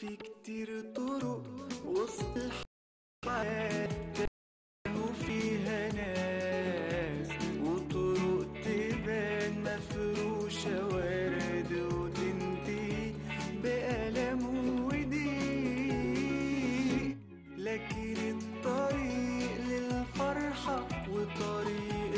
في كتير طرق وسط الحياة تاهوا فيها ناس وطرق تبان مفروشة ورد وتنتهي بألم وضيق لكن الطريق للفرحة وطريق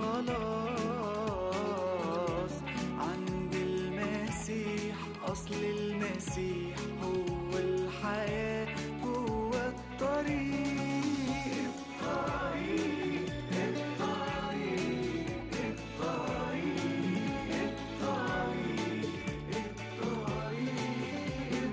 الخلاص عند المسيح أصل المسيح هو الحياة هو الطريق الطريق الطريق الطريق الطريق الطريق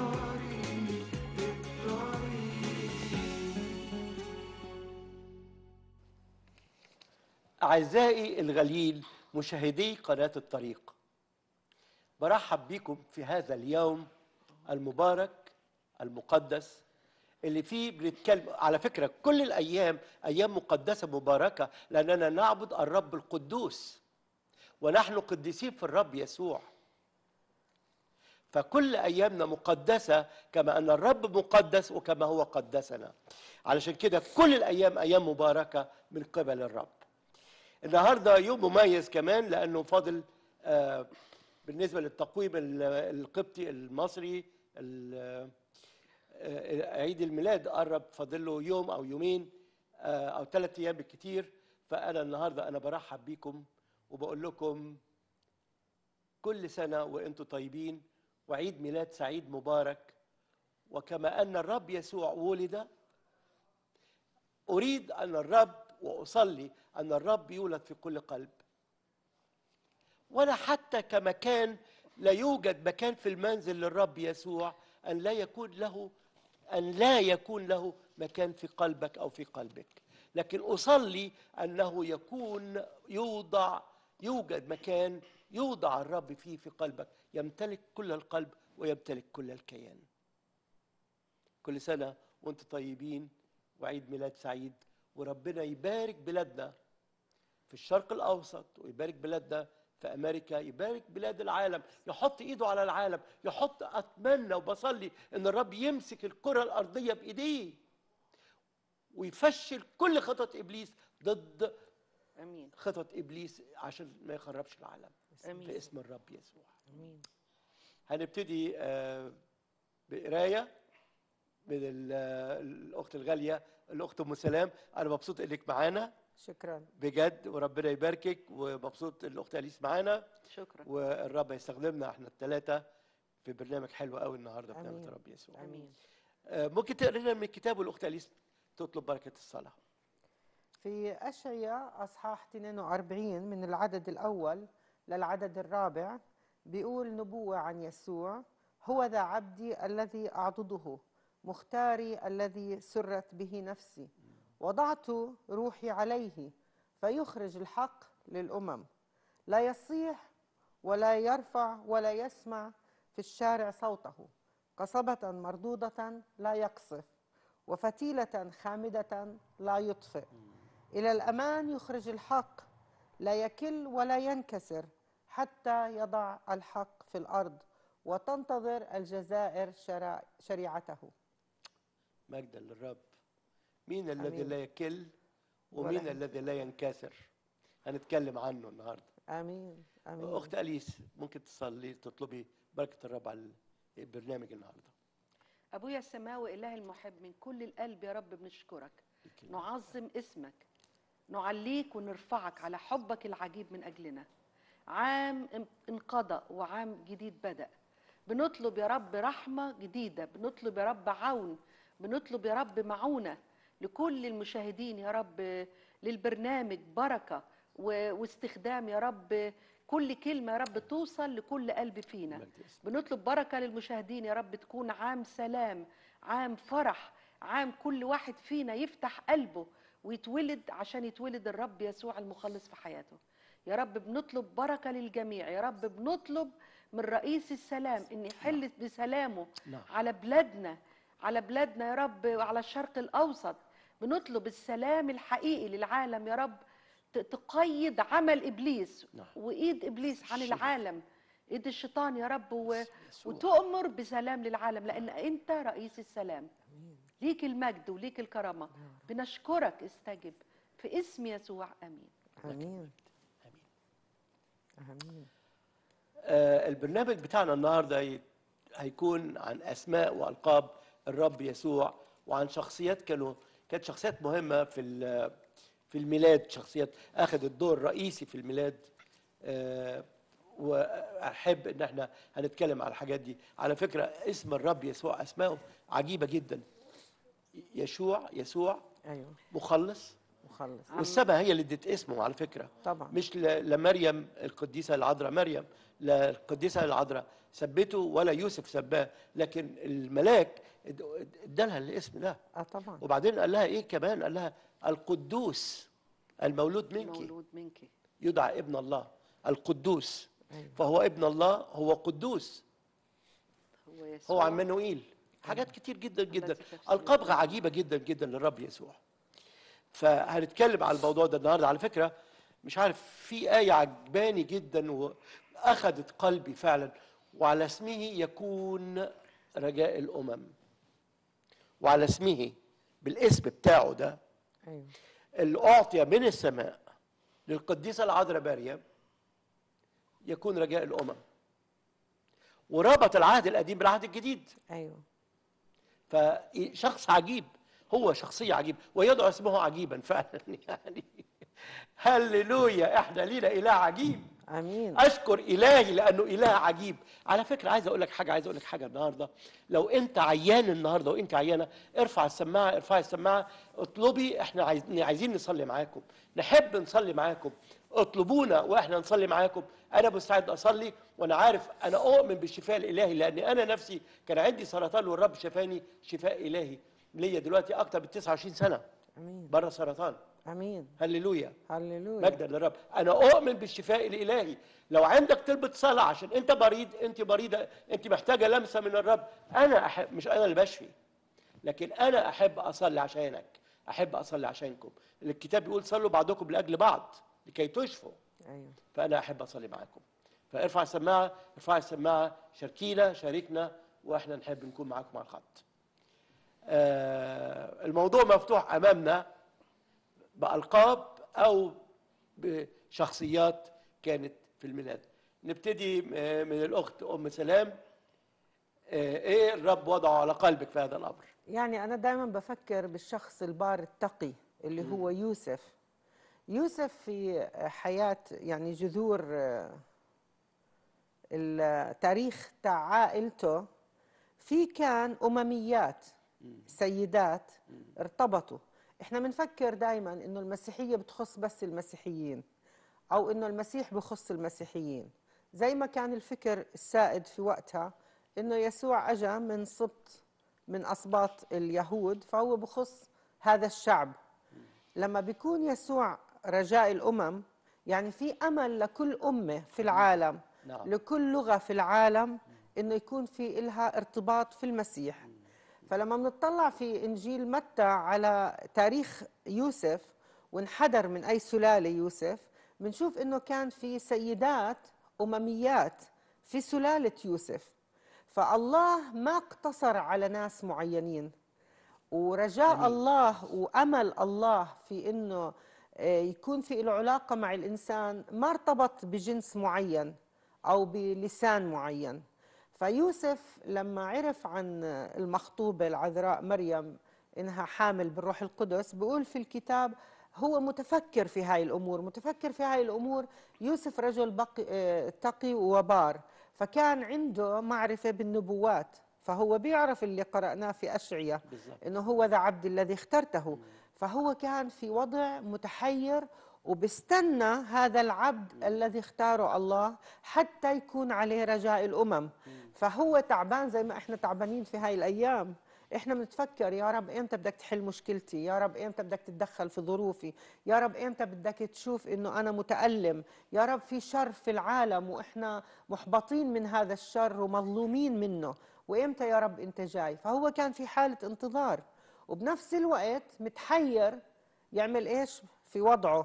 أعزائي الغاليين مشاهدي قناة الطريق برحب بكم في هذا اليوم المبارك المقدس اللي فيه بنتكلم على فكرة كل الأيام أيام مقدسة مباركة لأننا نعبد الرب القدوس ونحن قديسين في الرب يسوع فكل أيامنا مقدسة كما أن الرب مقدس وكما هو قدسنا علشان كده كل الأيام أيام مباركة من قبل الرب النهارده يوم مميز كمان لانه فاضل آه، بالنسبه للتقويم ال- القبطي المصري ال- آه، عيد الميلاد قرب فاضل له يوم او يومين آه، او ثلاث ايام بالكتير فانا النهارده انا برحب بيكم وبقول لكم كل سنه وانتم طيبين وعيد ميلاد سعيد مبارك وكما ان الرب يسوع ولد أريد أن الرب وأصلي أن الرب يولد في كل قلب ولا حتى كمكان لا يوجد مكان في المنزل للرب يسوع أن لا يكون له أن لا يكون له مكان في قلبك أو في قلبك لكن أصلي أنه يكون يوضع يوجد مكان يوضع الرب فيه في قلبك يمتلك كل القلب ويمتلك كل الكيان كل سنة وانتم طيبين وعيد ميلاد سعيد وربنا يبارك بلادنا في الشرق الأوسط ويبارك بلادنا في أمريكا يبارك بلاد العالم يحط إيده على العالم يحط أتمنى وبصلي إن الرب يمسك الكرة الأرضية بإيديه ويفشل كل خطط إبليس ضد امين خطط إبليس عشان ما يخربش العالم آمين. في اسم الرب يسوع امين هنبتدي آه، بقرايه من ال- آه، الاخت الغاليه الاخت ام سلام انا مبسوط انك معانا شكرا بجد وربنا يباركك ومبسوط الاخت اليس معانا شكرا والرب يستخدمنا احنا الثلاثه في برنامج حلو قوي النهارده بنعمه آمين. الرب يسوع امين آه، ممكن تقرا لنا من الكتاب والاخت اليس تطلب بركه الصلاه في أشعياء أصحاح 42 من العدد الأول للعدد الرابع بيقول نبوة عن يسوع هو ذا عبدي الذي أعضده مختاري الذي سرت به نفسي وضعت روحي عليه فيخرج الحق للأمم لا يصيح ولا يرفع ولا يسمع في الشارع صوته قصبة مردودة لا يقصف وفتيلة خامدة لا يطفئ إلى الأمان يخرج الحق لا يكل ولا ينكسر حتى يضع الحق في الأرض وتنتظر الجزائر شرع- شريعته مجدا للرب مين الذي آمين. لا يكل ولا ومين ينكسر. الذي لا ينكسر هنتكلم عنه النهارده آمين آمين اخت اليس ممكن تصلي تطلبي بركه الرب على البرنامج النهارده ابويا السماوي اله المحب من كل القلب يا رب بنشكرك نعظم اسمك نعليك ونرفعك على حبك العجيب من اجلنا عام ان- انقضى وعام جديد بدا بنطلب يا رب رحمه جديده بنطلب يا رب عون بنطلب يا رب معونه لكل المشاهدين يا رب للبرنامج بركه و- واستخدام يا رب كل كلمه يا رب توصل لكل قلب فينا مجد اسمك. بنطلب بركة للمشاهدين يا رب تكون عام سلام عام فرح عام كل واحد فينا يفتح قلبه ويتولد عشان يتولد الرب يسوع المخلص في حياته يا رب بنطلب بركة للجميع يا رب بنطلب من رئيس السلام ان يحل بسلامه نعم. على بلادنا على بلادنا يا رب وعلى الشرق الاوسط بنطلب السلام الحقيقي للعالم يا رب ت- تقيد عمل ابليس نعم. وايد ابليس عن الشرير. العالم ايد الشيطان يا رب و... يسوع. وتؤمر بسلام للعالم لان انت رئيس السلام ليك المجد وليك الكرامه بنشكرك استجب في اسم يسوع امين امين امين آه، البرنامج بتاعنا النهارده هي- هيكون عن اسماء والقاب الرب يسوع وعن شخصيات كانوا كانت شخصيات مهمه في ال- في الميلاد شخصيات اخذت دور رئيسي في الميلاد آه، واحب ان احنا هنتكلم على الحاجات دي على فكره اسم الرب يسوع اسماءه عجيبه جدا يشوع يسوع ايوه مخلص مخلص والسماء هي اللي ادت اسمه على فكره طبعا مش ل- لمريم القديسة العذراء مريم لا القديسة العذراء ثبته ولا يوسف سباه لكن الملاك اد- اد- ادالها الاسم ده اه طبعا وبعدين قال لها ايه كمان قال لها القدوس المولود منك مولود منك يدعى ابن الله القدوس أيوة. فهو ابن الله هو قدوس هو يسوع هو عمانوئيل حاجات كتير جدا جدا الذي تفسير القاب عجيبه جدا جدا للرب يسوع فهنتكلم على الموضوع ده النهارده على فكره مش عارف في ايه عجباني جدا واخذت قلبي فعلا وعلى اسمه يكون رجاء الامم وعلى اسمه بالاسم بتاعه ده ايوه اللي اعطي من السماء للقديسه العذراء مريم يكون رجاء الامم وربط العهد القديم بالعهد الجديد ايوه فشخص عجيب هو شخصية عجيب ويدعو اسمه عجيبا فعلا يعني هللويا احنا لينا اله عجيب امين اشكر الهي لانه اله عجيب على فكره عايز اقول لك حاجه عايز اقول لك حاجه النهارده لو انت عيان النهارده وانت عيانه ارفع السماعه ارفعي السماعه اطلبي احنا عايزين عايزين نصلي معاكم نحب نصلي معاكم اطلبونا واحنا نصلي معاكم انا مستعد اصلي وانا عارف انا اؤمن بالشفاء الالهي لان انا نفسي كان عندي سرطان والرب شفاني شفاء الهي ليا دلوقتي اكتر من 29 سنه امين بره سرطان امين هللويا هللويا مجدا للرب انا اؤمن بالشفاء الالهي لو عندك طلبة صلاة عشان انت مريض انت مريضة انت محتاجة لمسة من الرب انا احب مش انا اللي بشفي لكن انا احب اصلي عشانك احب اصلي عشانكم الكتاب بيقول صلوا بعضكم لاجل بعض لكي تشفوا ايوه فانا احب اصلي معاكم فارفع السماعة ارفع السماعة شاركينا شاركنا واحنا نحب نكون معاكم على الخط آه الموضوع مفتوح امامنا بألقاب أو بشخصيات كانت في الميلاد نبتدي آه، من الأخت أم سلام آه، إيه الرب وضعه على قلبك في هذا الأمر يعني أنا دائما بفكر بالشخص البار التقي اللي هو يوسف يوسف في حياة يعني جذور آه، التاريخ تاع عائلته في كان أمميات سيدات ارتبطوا احنا بنفكر دائما انه المسيحية بتخص بس المسيحيين او انه المسيح بخص المسيحيين زي ما كان الفكر السائد في وقتها انه يسوع اجى من سبط من اسباط اليهود فهو بخص هذا الشعب لما بيكون يسوع رجاء الامم يعني في امل لكل امه في العالم نعم. لكل لغه في العالم انه يكون في إلها ارتباط في المسيح فلما بنطلع في انجيل متى على تاريخ يوسف وانحدر من اي سلاله يوسف بنشوف انه كان في سيدات امميات في سلاله يوسف فالله ما اقتصر على ناس معينين ورجاء الله وامل الله في انه آه، يكون في له علاقه مع الانسان ما ارتبط بجنس معين او بلسان معين فيوسف لما عرف عن المخطوبه العذراء مريم انها حامل بالروح القدس بيقول في الكتاب هو متفكر في هاي الامور متفكر في هاي الامور يوسف رجل بقي آه، تقي وبار فكان عنده معرفه بالنبوات فهو بيعرف اللي قرأناه في أشعية بالظبط. إنه هو ذا عبد الذي اخترته فهو كان في وضع متحير وبستنى هذا العبد الذي اختاره الله حتى يكون عليه رجاء الأمم فهو تعبان زي ما احنا تعبانين في هاي الأيام احنا بنتفكر يا رب امتى بدك تحل مشكلتي يا رب امتى بدك تتدخل في ظروفي يا رب امتى بدك تشوف انه انا متألم يا رب في شر في العالم واحنا محبطين من هذا الشر ومظلومين منه وامتى يا رب انت جاي فهو كان في حالة انتظار وبنفس الوقت متحير يعمل ايش في وضعه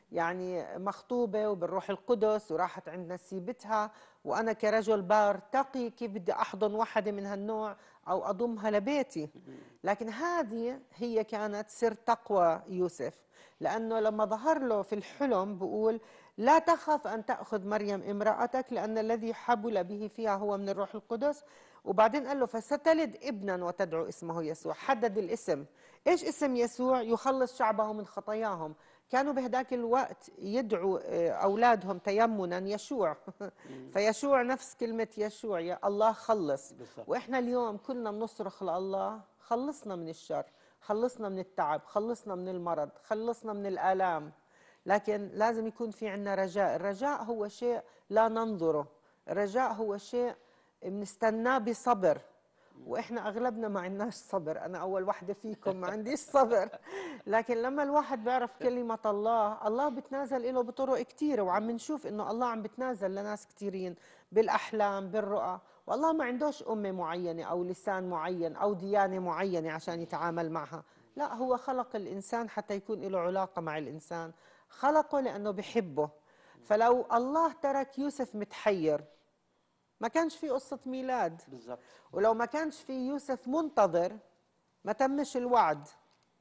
يعني مخطوبة وبالروح القدس وراحت عند نسيبتها وأنا كرجل بار تقي كيف بدي أحضن واحدة من هالنوع أو أضمها لبيتي لكن هذه هي كانت سر تقوى يوسف لأنه لما ظهر له في الحلم بقول لا تخف أن تأخذ مريم امرأتك لأن الذي حبل به فيها هو من الروح القدس وبعدين قال له فستلد ابنا وتدعو اسمه يسوع حدد الاسم ايش اسم يسوع يخلص شعبه من خطاياهم كانوا بهداك الوقت يدعوا آه، اولادهم تيمنا يشوع فيشوع نفس كلمه يشوع يا الله خلص بالظبط. واحنا اليوم كلنا بنصرخ لله خلصنا من الشر خلصنا من التعب خلصنا من المرض خلصنا من الالام لكن لازم يكون في عندنا رجاء الرجاء هو شيء لا ننظره الرجاء هو شيء بنستناه بصبر واحنا اغلبنا ما عندناش صبر انا اول وحده فيكم ما عنديش صبر لكن لما الواحد بيعرف كلمه الله الله بتنازل له بطرق كثيره وعم نشوف انه الله عم بتنازل لناس كثيرين بالاحلام بالرؤى والله ما عندوش امه معينه او لسان معين او ديانه معينه عشان يتعامل معها لا هو خلق الانسان حتى يكون له علاقه مع الانسان خلقه لانه بحبه فلو الله ترك يوسف متحير ما كانش في قصه ميلاد بالظبط ولو ما كانش في يوسف منتظر ما تمش الوعد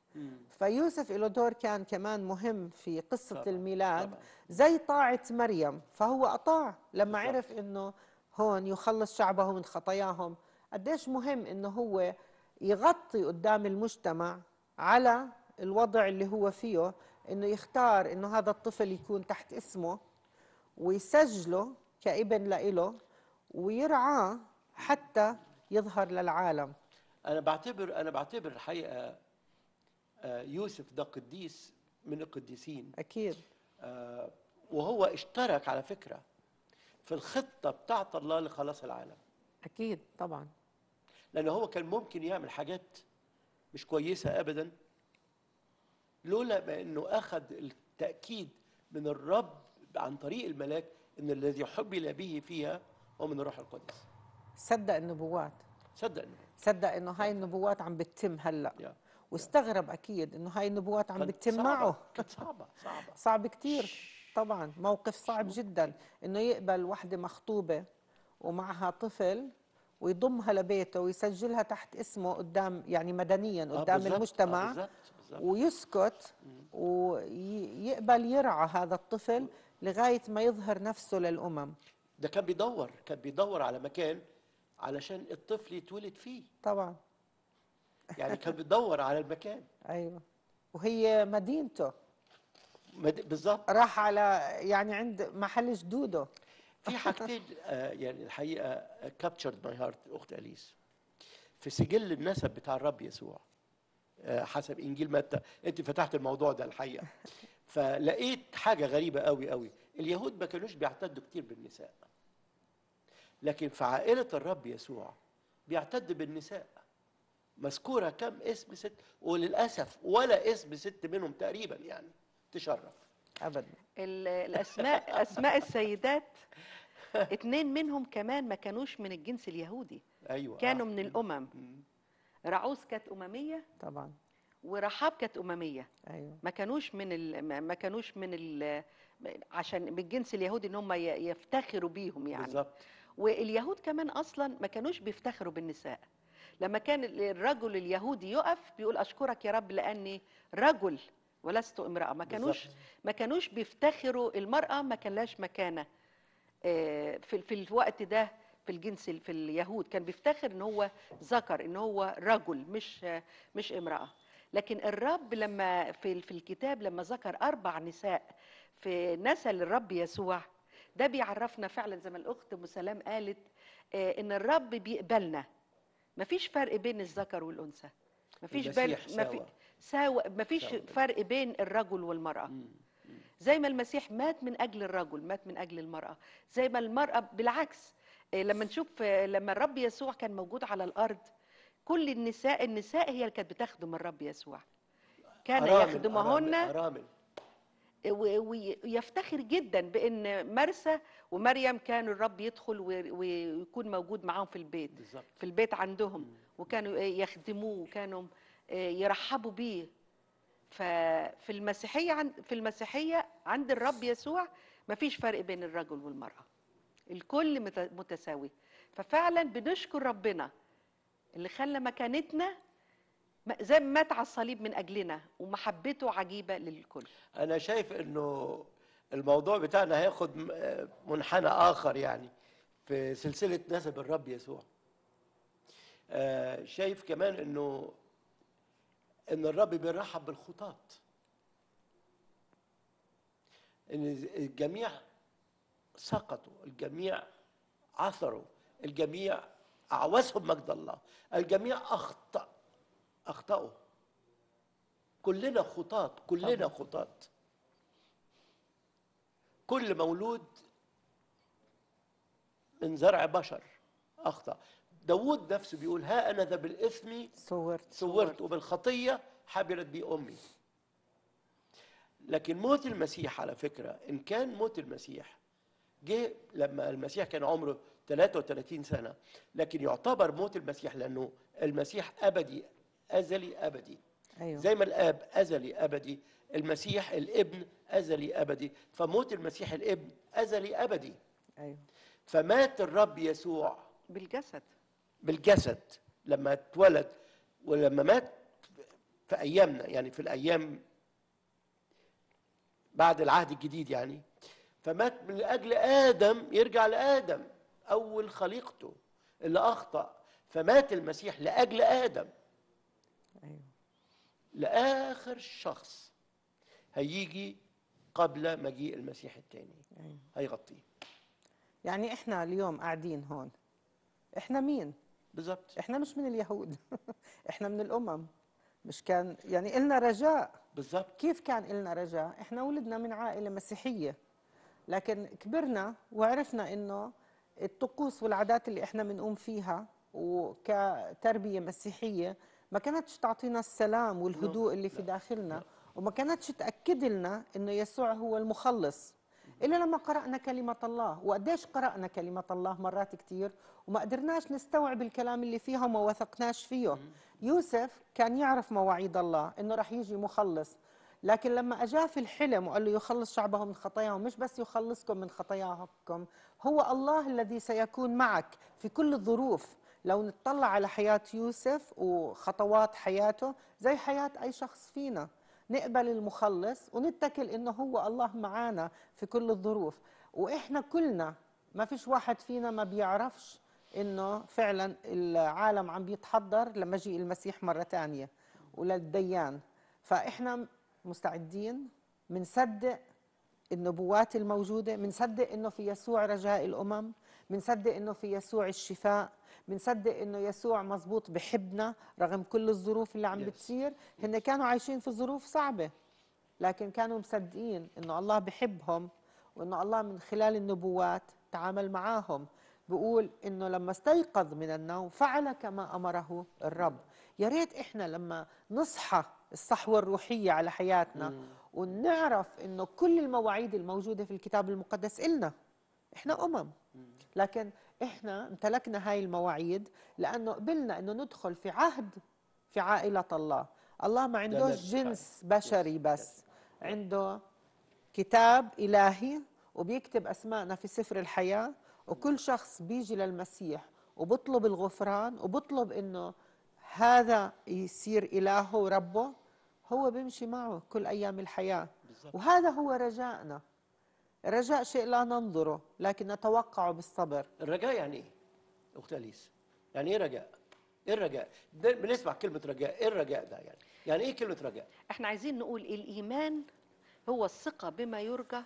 فيوسف له دور كان كمان مهم في قصة طبعاً، الميلاد طبعاً. زي طاعة مريم فهو أطاع لما بالضبط. عرف إنه هون يخلص شعبه من خطاياهم قديش مهم إنه هو يغطي قدام المجتمع على الوضع اللي هو فيه إنه يختار إنه هذا الطفل يكون تحت اسمه ويسجله كابن لإله ويرعاه حتى يظهر للعالم انا بعتبر انا بعتبر الحقيقه آه، يوسف ده قديس من القديسين أكيد آه، وهو اشترك على فكره في الخطه بتاعت الله لخلاص العالم أكيد طبعا لأنه هو كان ممكن يعمل حاجات مش كويسة أبدا لولا ما أنه أخذ التأكيد من الرب عن طريق الملاك أن الذي حبل به فيها هو من الروح القدس صدق النبوات صدق أنه صدق انه هاي النبوات عم بتتم هلا يا. واستغرب اكيد انه هاي النبوات عم كانت بتتم صعبة، معه كانت صعبة صعبة صعب كتير طبعا موقف صعب جدا انه يقبل وحده مخطوبه ومعها طفل ويضمها لبيته ويسجلها تحت اسمه قدام يعني مدنيا آه، قدام بالظبط، آه، المجتمع بالظبط بالظبط ويسكت ويقبل يرعى هذا الطفل لغايه ما يظهر نفسه للامم ده كان بيدور كان بيدور على مكان علشان الطفل يتولد فيه طبعا يعني كان بيدور على المكان ايوه وهي مدينته مد- بالظبط راح على يعني عند محل جدوده في حاجتين آه، يعني الحقيقه كابتشرد ماي هارت اخت اليس في سجل النسب بتاع الرب يسوع آه، حسب انجيل متى انت فتحت الموضوع ده الحقيقه فلقيت حاجه غريبه قوي قوي اليهود ما كانوش بيعتدوا كتير بالنساء لكن في عائله الرب يسوع بيعتد بالنساء مذكوره كم اسم ست وللاسف ولا اسم ست منهم تقريبا يعني تشرف ابدا ال- الاسماء اسماء السيدات اتنين منهم كمان ما كانوش من الجنس اليهودي ايوه كانوا آه. من الامم مم. رعوز كانت امميه طبعا ورحاب كانت امميه ايوه ما كانوش من ال... ما ما كانوش من ال... عشان من الجنس اليهودي ان هم ي- يفتخروا بيهم يعني بالظبط واليهود كمان اصلا ما كانوش بيفتخروا بالنساء لما كان ال- الرجل اليهودي يقف بيقول اشكرك يا رب لاني رجل ولست امراه ما كانوش بالظبط. ما كانوش بيفتخروا المراه ما كان لهاش مكانه آه، في في الوقت ده في الجنس ال- في اليهود كان بيفتخر ان هو ذكر ان هو رجل مش آه، مش امراه لكن الرب لما في في الكتاب لما ذكر اربع نساء في نسل الرب يسوع ده بيعرفنا فعلا زي ما الاخت ام سلام قالت آه، ان الرب بيقبلنا مفيش فرق بين الذكر والانثى مفيش بين المسيح مفي- ساوى. ساوى مفيش ساوى. فرق بين الرجل والمراه مم. زي ما المسيح مات من اجل الرجل مات من اجل المراه زي ما المراه بالعكس آه، لما نشوف آه، لما الرب يسوع كان موجود على الارض كل النساء النساء هي اللي كانت بتخدم الرب يسوع كان أرامل- يخدمهن أرامل- أرامل. و- وي- ويفتخر جدا بان مرسى ومريم كانوا الرب يدخل وي- ويكون موجود معاهم في البيت بالظبط في البيت عندهم وكانوا يخدموه وكانوا يرحبوا بيه ففي المسيحيه عن في المسيحيه عند الرب يسوع مفيش فرق بين الرجل والمراه الكل مت- متساوي ففعلا بنشكر ربنا اللي خلى مكانتنا م- زي ما مات على الصليب من اجلنا ومحبته عجيبه للكل انا شايف انه الموضوع بتاعنا هياخد م- آه منحنى اخر يعني في سلسله نسب الرب يسوع آه، شايف كمان انه ان الرب بيرحب بالخطاة ان الجميع سقطوا الجميع عثروا الجميع اعوزهم مجد الله الجميع اخطا اخطاوا كلنا خطاة كلنا خطاة كل مولود من زرع بشر أخطأ داود نفسه بيقول ها أنا ذا بالإثم صورت صورت وبالخطية حبلت بي أمي لكن موت المسيح على فكرة إن كان موت المسيح جه لما المسيح كان عمره 33 سنة لكن يعتبر موت المسيح لأنه المسيح أبدي أزلي أبدي ايوه زي ما الاب ازلي ابدي المسيح الابن ازلي ابدي فموت المسيح الابن ازلي ابدي ايوه فمات الرب يسوع بالجسد بالجسد لما اتولد ولما مات في ايامنا يعني في الايام بعد العهد الجديد يعني فمات من اجل ادم يرجع لادم اول خليقته اللي اخطا فمات المسيح لاجل ادم ايوه لاخر شخص هيجي قبل مجيء المسيح الثاني ايوه هيغطيه يعني احنا اليوم قاعدين هون احنا مين بالظبط احنا مش من اليهود احنا من الامم مش كان يعني إلنا رجاء بالظبط كيف كان إلنا رجاء احنا ولدنا من عائله مسيحيه لكن كبرنا وعرفنا انه الطقوس والعادات اللي احنا بنقوم فيها وكتربيه مسيحيه ما كانتش تعطينا السلام والهدوء اللي في داخلنا وما كانتش تاكد لنا انه يسوع هو المخلص الا لما قرانا كلمه الله وقديش قرانا كلمه الله مرات كثير وما قدرناش نستوعب الكلام اللي فيها وما وثقناش فيه يوسف كان يعرف مواعيد الله انه رح يجي مخلص لكن لما اجاه في الحلم وقال له يخلص شعبه من خطاياهم مش بس يخلصكم من خطاياكم هو الله الذي سيكون معك في كل الظروف لو نطلع على حياة يوسف وخطوات حياته زي حياة أي شخص فينا نقبل المخلص ونتكل إنه هو الله معانا في كل الظروف وإحنا كلنا ما فيش واحد فينا ما بيعرفش إنه فعلا العالم عم بيتحضر لمجيء المسيح مرة تانية وللديان فإحنا مستعدين منصدق النبوات الموجودة منصدق إنه في يسوع رجاء الأمم منصدق إنه في يسوع الشفاء منصدق إنه يسوع مزبوط بحبنا رغم كل الظروف اللي عم Yes. بتصير هن كانوا عايشين في ظروف صعبة لكن كانوا مصدقين إنه الله بحبهم وإنه الله من خلال النبوات تعامل معاهم بيقول إنه لما استيقظ من النوم فعل كما أمره الرب يا ريت إحنا لما نصحى الصحوة الروحية على حياتنا ونعرف إنه كل المواعيد الموجودة في الكتاب المقدس إلنا إحنا أمم لكن إحنا امتلكنا هاي المواعيد لأنه قبلنا إنه ندخل في عهد في عائلة الله الله ما عندوش نفس جنس صحيح. بشري Yes. بس عنده كتاب إلهي وبيكتب أسمائنا في سفر الحياة وكل شخص بيجي للمسيح وبطلب الغفران وبطلب إنه هذا يصير إلهه وربه هو بيمشي معه كل أيام الحياة بالظبط. وهذا هو رجائنا الرجاء شيء لا ننظره لكن نتوقعه بالصبر الرجاء يعني ايه اخت اليس يعني ايه رجاء ايه الرجاء ده بنسمع كلمه رجاء ايه الرجاء ده يعني يعني ايه كلمه رجاء احنا عايزين نقول الإيمان هو الثقة بما يرجى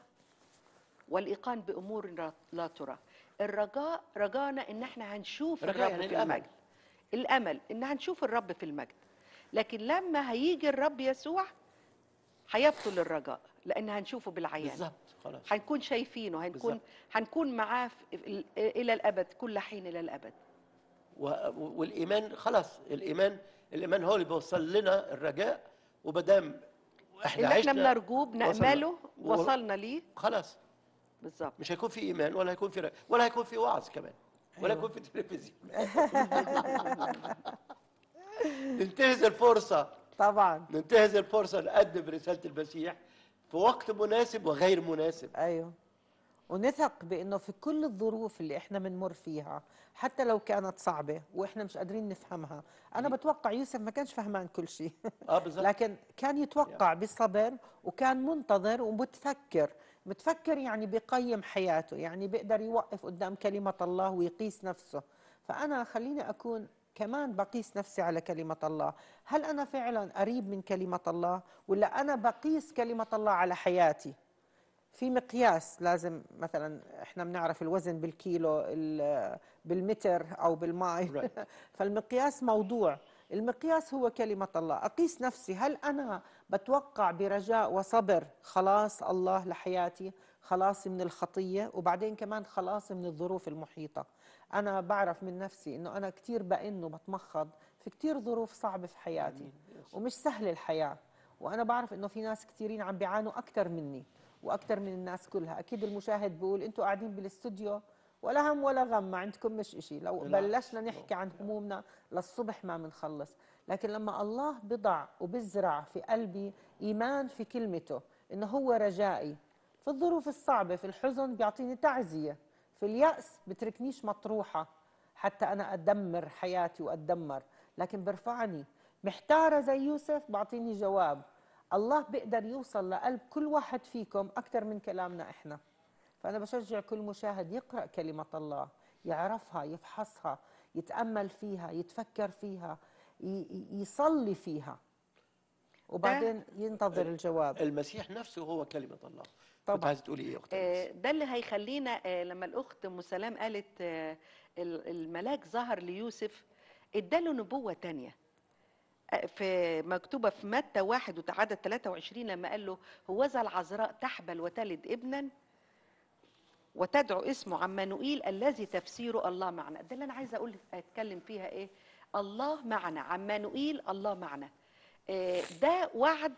والإيقان بأمور لا- لا ترى الرجاء رجانا إن احنا هنشوف رجاء الرب يعني في الأمل. المجد الأمل إن هنشوف الرب في المجد لكن لما هيجي الرب يسوع هيبطل الرجاء لأن هنشوفه بالعيان بالظبط خلاص هنكون شايفينه هنكون بالظبط. هنكون معاه في- ال- إلى الأبد كل حين إلى الأبد و- والايمان خلاص الايمان الايمان هو اللي بيوصل لنا الرجاء وبدام احنا اللي احنا عشنا بنرجوه وصلنا. بنأمله و- وصلنا ليه خلاص بالظبط مش هيكون في ايمان ولا هيكون في رجاء ولا هيكون في وعظ كمان ولا أيوة. هيكون في تلفزيون ننتهز الفرصه طبعا ننتهز الفرصه نقدم رساله المسيح في وقت مناسب وغير مناسب ايوه ونثق بانه في كل الظروف اللي احنا بنمر فيها حتى لو كانت صعبه واحنا مش قادرين نفهمها انا بتوقع يوسف ما كانش فهمان كل شيء اه بالظبط لكن كان يتوقع بصبر وكان منتظر ومتفكر متفكر يعني بيقيم حياته يعني بيقدر يوقف قدام كلمة الله ويقيس نفسه فأنا خليني أكون كمان بقيس نفسي على كلمة الله هل أنا فعلا قريب من كلمة الله ولا أنا بقيس كلمة الله على حياتي في مقياس لازم مثلا احنا بنعرف الوزن بالكيلو ال- بالمتر او بالماي Right. فالمقياس موضوع المقياس هو كلمة الله أقيس نفسي هل أنا بتوقع برجاء وصبر خلاص الله لحياتي خلاصي من الخطية وبعدين كمان خلاصي من الظروف المحيطة أنا بعرف من نفسي أنه أنا كتير بأن وبتمخض في كتير ظروف صعبة في حياتي ومش سهل الحياة وأنا بعرف أنه في ناس كتيرين عم بيعانوا أكتر مني وأكتر من الناس كلها أكيد المشاهد بيقول أنتوا قاعدين بالاستوديو ولا هم ولا غم ما عندكم مش إشي لو بالعكس. بلشنا نحكي عن همومنا للصبح ما بنخلص لكن لما الله بضع وبزرع في قلبي إيمان في كلمته إنه هو رجائي في الظروف الصعبة في الحزن بيعطيني تعزية في اليأس بتركنيش مطروحة حتى أنا أدمر حياتي وأتدمر لكن برفعني محتارة زي يوسف بعطيني جواب الله بيقدر يوصل لقلب كل واحد فيكم أكثر من كلامنا إحنا فأنا بشجع كل مشاهد يقرأ كلمة الله يعرفها يفحصها يتأمل فيها يتفكر فيها ي- ي- يصلي فيها وبعدين ينتظر الجواب المسيح نفسه هو كلمة الله طبعاً. كنت عايز تقولي ايه يا اختي آه، ده اللي هيخلينا آه، لما الاخت ام سلام قالت آه، ال- الملاك ظهر ليوسف اداله نبوه تانية آه، في مكتوبه في متى واحد وعدد 23 لما قال له هوذا العذراء تحبل وتلد ابنا وتدعو اسمه عمانوئيل الذي تفسيره الله معنا ده اللي انا عايزه اقول اتكلم فيها ايه الله معنا عمانوئيل الله معنا آه، ده وعد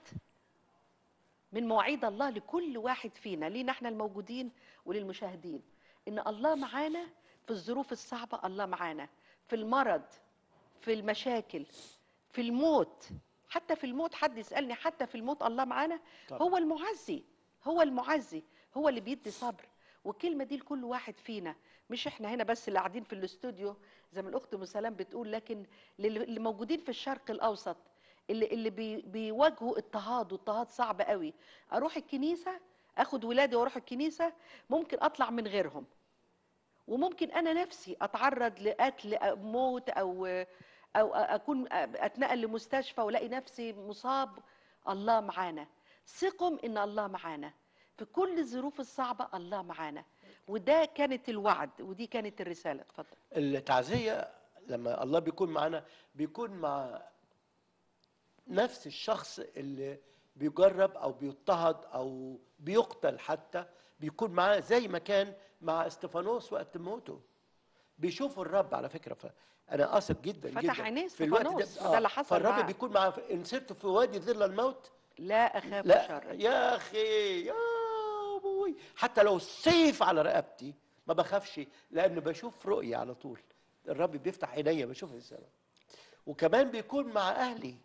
من مواعيد الله لكل واحد فينا لينا احنا الموجودين وللمشاهدين ان الله معانا في الظروف الصعبه الله معانا في المرض في المشاكل في الموت حتى في الموت حد يسالني حتى في الموت الله معانا طبعا. هو المعزي هو المعزي هو اللي بيدي صبر والكلمه دي لكل واحد فينا مش احنا هنا بس اللي قاعدين في الاستوديو زي ما الاخت ام سلام بتقول لكن للي اللي موجودين في الشرق الاوسط اللي اللي بي بيواجهوا اضطهاد واضطهاد صعب قوي اروح الكنيسه اخد ولادي واروح الكنيسه ممكن اطلع من غيرهم وممكن انا نفسي اتعرض لقتل أو موت او او اكون اتنقل لمستشفى والاقي نفسي مصاب الله معانا ثقوا ان الله معانا في كل الظروف الصعبه الله معانا وده كانت الوعد ودي كانت الرساله اتفضل التعزية لما الله بيكون معنا بيكون مع نفس الشخص اللي بيجرب او بيضطهد او بيقتل حتى بيكون معاه زي ما كان مع استفانوس وقت موته بيشوفوا الرب على فكره فانا قاصد جدا فتح جدا عينيه في الوقت استفانوس، ده وده اللي حصل فالرب معاه. بيكون معاه ان سرت في وادي ظل الموت لا اخاف لا شر يا اخي يا ابوي حتى لو السيف على رقبتي ما بخافش لان بشوف رؤيه على طول الرب بيفتح عينيا بشوف السماء وكمان بيكون مع اهلي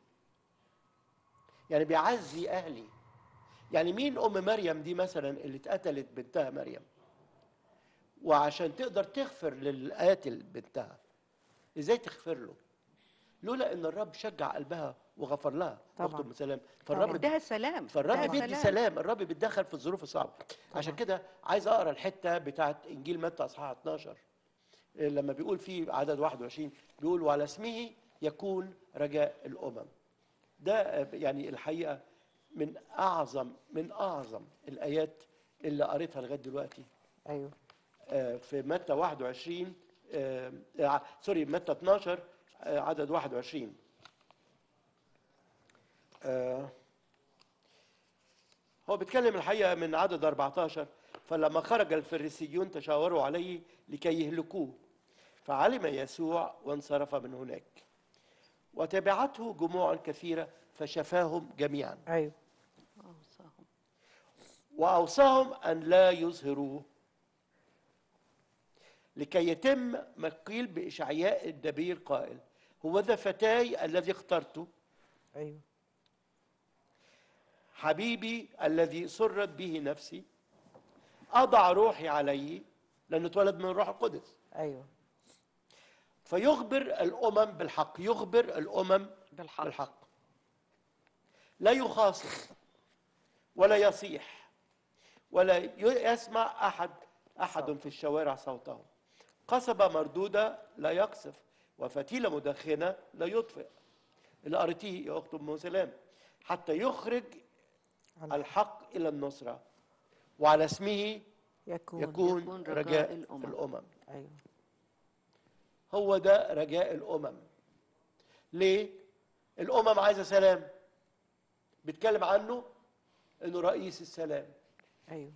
يعني بيعزي اهلي يعني مين ام مريم دي مثلا اللي اتقتلت بنتها مريم وعشان تقدر تغفر للقاتل بنتها ازاي تغفر له لولا ان الرب شجع قلبها وغفر لها طبعاً. اخت ام سلام فالرب اداها سلام فالرب اداها بيدي سلام الرب بيتدخل في الظروف الصعبه عشان كده عايز اقرا الحته بتاعت انجيل متى اصحاح 12 إيه، لما بيقول في عدد 21 بيقول وعلى اسمه يكون رجاء الامم ده آه، يعني الحقيقه من اعظم من اعظم الايات اللي قريتها لغايه دلوقتي أيوه آه، في متى 21 آه، آه، سوري متى 12 آه، عدد 21 آه، هو بيتكلم الحقيقة من عدد 14 فلما خرج الفريسيون تشاوروا عليه لكي يهلكوه فعلم يسوع وانصرف من هناك وتبعته جموع كثيرة فشفاهم جميعا أيوه أوصاهم. وأوصاهم أن لا يظهروه لكي يتم ما قيل بإشعياء النبي القائل هو ذا فتاي الذي اخترته أيوه حبيبي الذي سرت به نفسي أضع روحي عليه لأنه اتولد من الروح القدس ايوه فيخبر الأمم بالحق يخبر الأمم بالحق. بالحق لا يخاصم ولا يصيح ولا ي- يسمع أحد أحد في الشوارع صوته قصبة مردودة لا يقصف وفتيلة مدخنة لا يطفئ اللي قريتيه يا أخت أم سلام حتى يخرج الحق إلى النصرة وعلى اسمه يكون, يكون, يكون رجاء رجاء الأمم. الأمم ايوه هو ده رجاء الامم ليه الامم عايزه سلام بيتكلم عنه انه رئيس السلام ايوه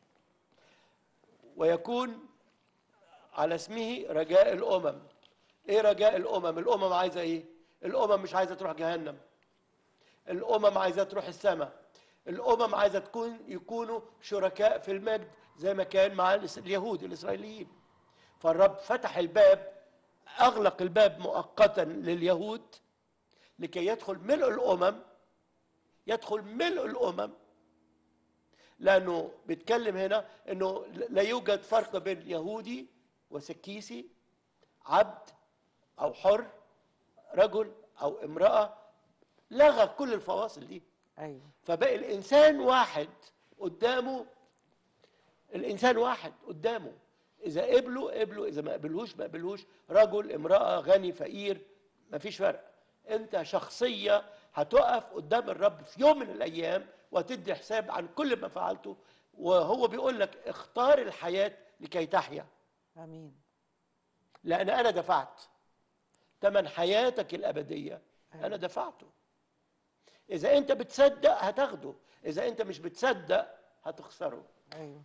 ويكون على اسمه رجاء الامم ايه رجاء الامم الامم عايزه ايه الامم مش عايزه تروح جهنم الامم عايزه تروح السماء الامم عايزه تكون يكونوا شركاء في المجد زي ما كان مع الإس- اليهود الاسرائيليين فالرب فتح الباب اغلق الباب مؤقتا لليهود لكي يدخل ملء الامم يدخل ملء الامم لانه بيتكلم هنا انه لا يوجد فرق بين يهودي وسكيسي عبد او حر رجل او امراه لغى كل الفواصل دي ايوه فبقى الانسان واحد قدامه الانسان واحد قدامه اذا قبله قبله اذا ما قبلهوش ما قبلهوش رجل امراه غني فقير ما فيش فرق انت شخصيه هتقف قدام الرب في يوم من الايام وتدي حساب عن كل ما فعلته وهو بيقول لك اختار الحياه لكي تحيا امين لان انا دفعت ثمن حياتك الابديه أيوة. انا دفعته اذا انت بتصدق هتاخده اذا انت مش بتصدق هتخسره ايوه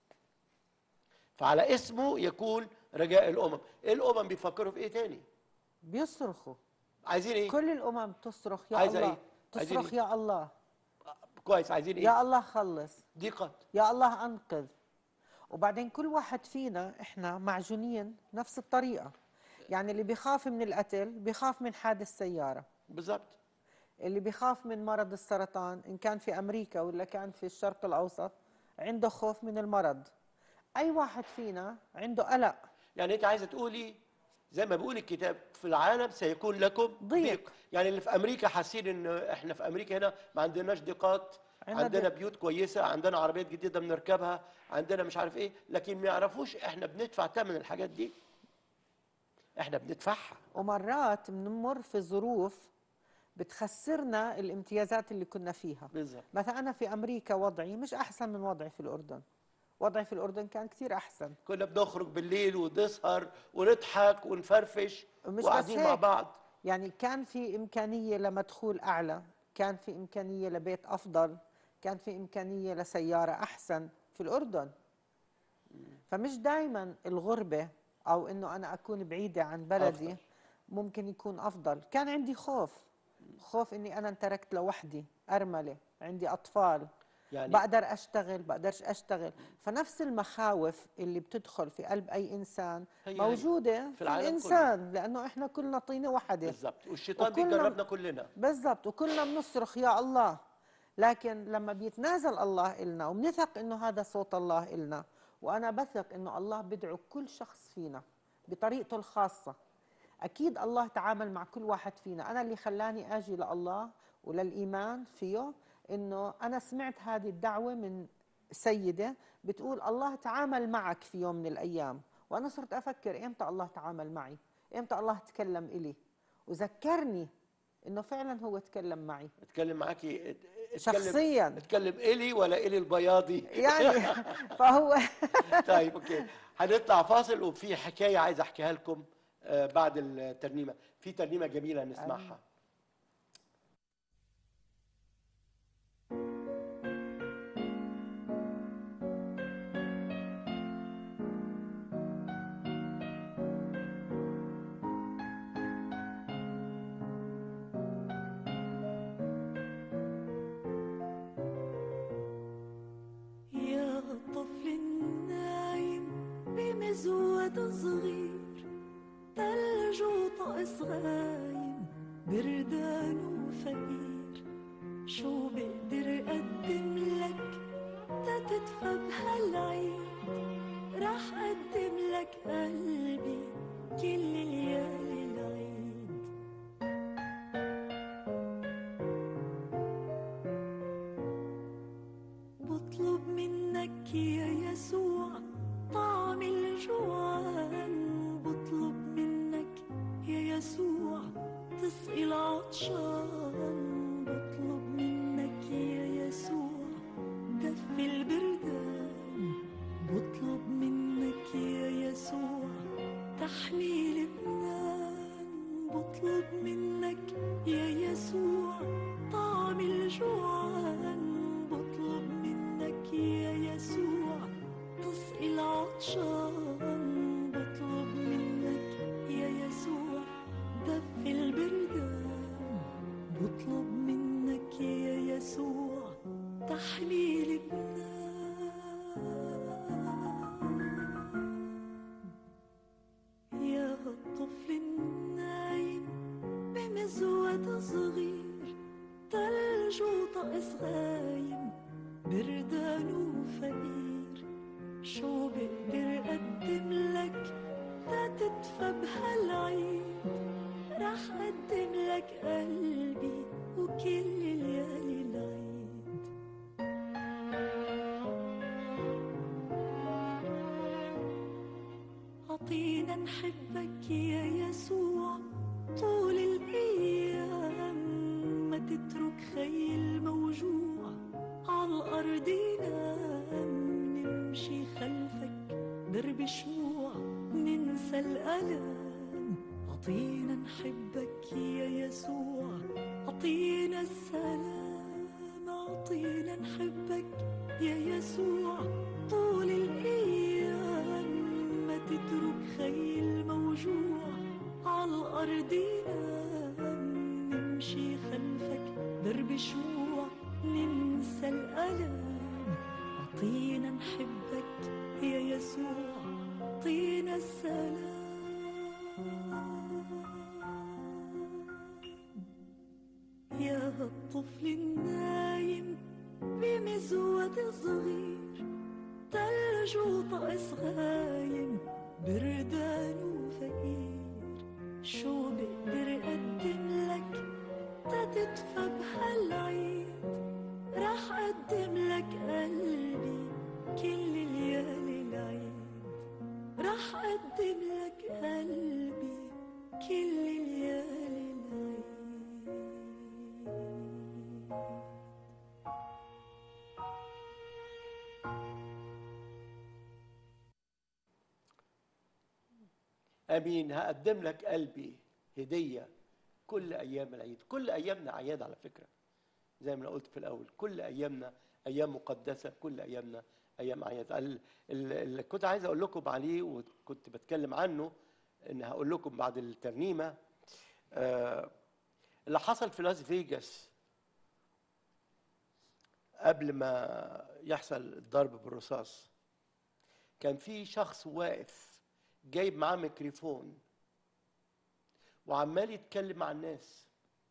فعلى اسمه يكون رجاء الامم ايه الامم بيفكروا في ايه تاني بيصرخوا عايزين ايه كل الامم تصرخ يا عايزة الله إيه؟ عايزين تصرخ إيه؟ يا الله كويس عايزين ايه يا الله خلص ضيقه يا الله انقذ وبعدين كل واحد فينا احنا معجونين نفس الطريقه يعني اللي بيخاف من القتل بيخاف من حادث سياره بالظبط اللي بيخاف من مرض السرطان ان كان في امريكا ولا كان في الشرق الاوسط عنده خوف من المرض اي واحد فينا عنده قلق يعني انت عايزه تقولي زي ما بيقول الكتاب في العالم سيكون لكم ضيق. يعني اللي في امريكا حاسين ان احنا في امريكا هنا ما عندناش ضيقات عندنا عندنا ضيق. بيوت كويسه عندنا عربيات جديده بنركبها عندنا مش عارف ايه لكن ما يعرفوش احنا بندفع ثمن الحاجات دي احنا بندفعها ومرات بنمر في ظروف بتخسرنا الامتيازات اللي كنا فيها بالظبط مثلا أنا في أمريكا وضعي مش أحسن من وضعي في الأردن وضعي في الأردن كان كتير أحسن كنا بنخرج بالليل ونسهر ونضحك ونفرفش ومش بس وقاعدين مع هيك. بعض يعني كان في إمكانية لمدخول أعلى كان في إمكانية لبيت أفضل كان في إمكانية لسيارة أحسن في الأردن فمش دايما الغربة أو إنه أنا أكون بعيدة عن بلدي أفضل. ممكن يكون أفضل كان عندي خوف خوف إني أنا انتركت لوحدي أرملة عندي أطفال يعني بقدر اشتغل بقدرش اشتغل فنفس المخاوف اللي بتدخل في قلب اي انسان هي هي. موجوده في, العالم كله. الانسان لانه احنا كلنا طينه واحده بالظبط والشيطان وكلنا- بيجربنا كلنا بالضبط وكلنا بنصرخ يا الله لكن لما بيتنازل الله إلنا وبنثق انه هذا صوت الله إلنا وانا بثق انه الله بدعو كل شخص فينا بطريقته الخاصه اكيد الله تعامل مع كل واحد فينا انا اللي خلاني اجي لله وللايمان فيه انه انا سمعت هذه الدعوه من سيده بتقول الله تعامل معك في يوم من الايام وانا صرت افكر امتى الله تعامل معي امتى الله تكلم الي وذكرني انه فعلا هو تكلم معي اتكلم معاكي ات- اتكلم شخصيا اتكلم الي ولا الي البياضي يعني فهو طيب اوكي هنطلع فاصل وفي حكايه عايز احكيها لكم آه، بعد الترنيمه في ترنيمه جميله نسمعها يا طفل النايم بمزود صغير ثلج وطقس غايم بردان وفقير شو بقدر قد قلبي كل ليالي العيد بطلب منك يا يسوع طعم الجوعان بطلب منك يا يسوع تسقي العطشان بطلب منك يا يسوع دفي البردان بطلب منك يا يسوع تحلي لبنان بطلب منك يا يسوع طعم الجوعان بطلب منك يا يسوع تسقي العطشان بطلب منك يا يسوع دفي البردان بطلب منك يا يسوع تحلي لبنان يا الطفل النايم بمزود صغير تلج وطقس غايم بردان وفقير شو بقدر أقدم لك تا تدفى بهالعيد رح أقدم لك قلبي وكل ليالي العيد عطينا نحبك يا يسوع طول الأيام ما تترك خي الموجوع عالأرض ينام نمشي خلفك درب شموع ننسى الألم عطينا نحبك يا يسوع عطينا السلام عطينا نحبك يا يسوع طول الأيام ما تترك خي الموجوع عالأرض ينام نمشي خلفك درب شموع ننسى الألم عطينا نحبك يا يسوع عطينا السلام يا الطفل النايم بمزود صغير تلج وطقس غايم بردان وفقير شو بقدر أقدم لك تا تدفى بهالعيد رح أقدم لك قلبي كل ليالي العيد رح أقدم لك قلبي كل ليالي العيد امين هقدم لك قلبي هديه كل ايام العيد كل ايامنا اعياد على فكره زي ما انا قلت في الاول كل ايامنا ايام مقدسه كل ايامنا ايام اعياد ال- ال- اللي كنت عايز اقول لكم عليه وكنت بتكلم عنه ان هقول لكم بعد الترنيمه آه، اللي حصل في لاس فيجاس قبل ما يحصل الضرب بالرصاص كان في شخص واقف جايب معاه ميكروفون وعمال يتكلم مع الناس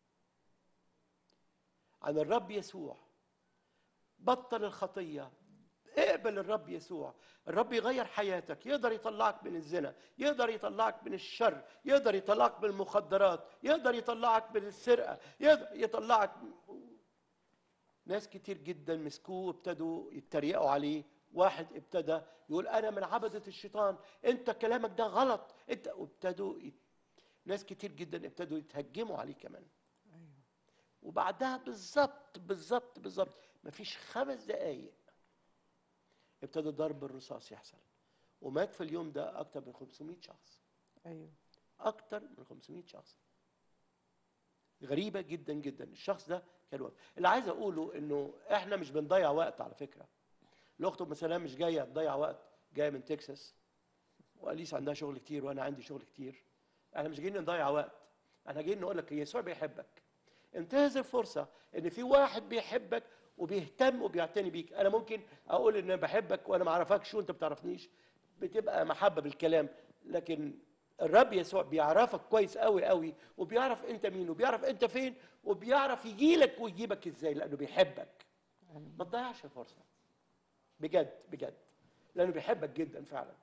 عن الرب يسوع بطل الخطية اقبل الرب يسوع الرب يغير حياتك يقدر يطلعك من الزنا يقدر يطلعك من الشر يقدر يطلعك من المخدرات يقدر يطلعك من السرقة يقدر يطلعك ناس كتير جدا مسكوه وابتدوا يتريقوا عليه واحد ابتدى يقول انا من عبدة الشيطان انت كلامك ده غلط انت وابتدوا يت... ناس كتير جدا ابتدوا يتهجموا عليه كمان وبعدها بالظبط بالظبط بالظبط مفيش خمس دقايق ابتدى ضرب الرصاص يحصل ومات في اليوم ده اكتر من 500 شخص ايوه اكتر من 500 شخص غريبه جدا جدا الشخص ده كان واقف اللي عايز اقوله انه احنا مش بنضيع وقت على فكره الاخت ام سلام مش جايه تضيع وقت جايه من تكساس واليس عندها شغل كتير وانا عندي شغل كتير احنا مش جايين نضيع وقت احنا جايين نقول لك يسوع بيحبك انتهز الفرصه ان في واحد بيحبك وبيهتم وبيعتني بيك انا ممكن اقول ان انا بحبك وانا ما اعرفكش وانت ما بتعرفنيش بتبقى محبه بالكلام لكن الرب يسوع بيعرفك كويس قوي قوي وبيعرف انت مين وبيعرف انت فين وبيعرف يجيلك ويجيبك ازاي لانه بيحبك ما تضيعش الفرصه بجد بجد لانه بيحبك جدا فعلا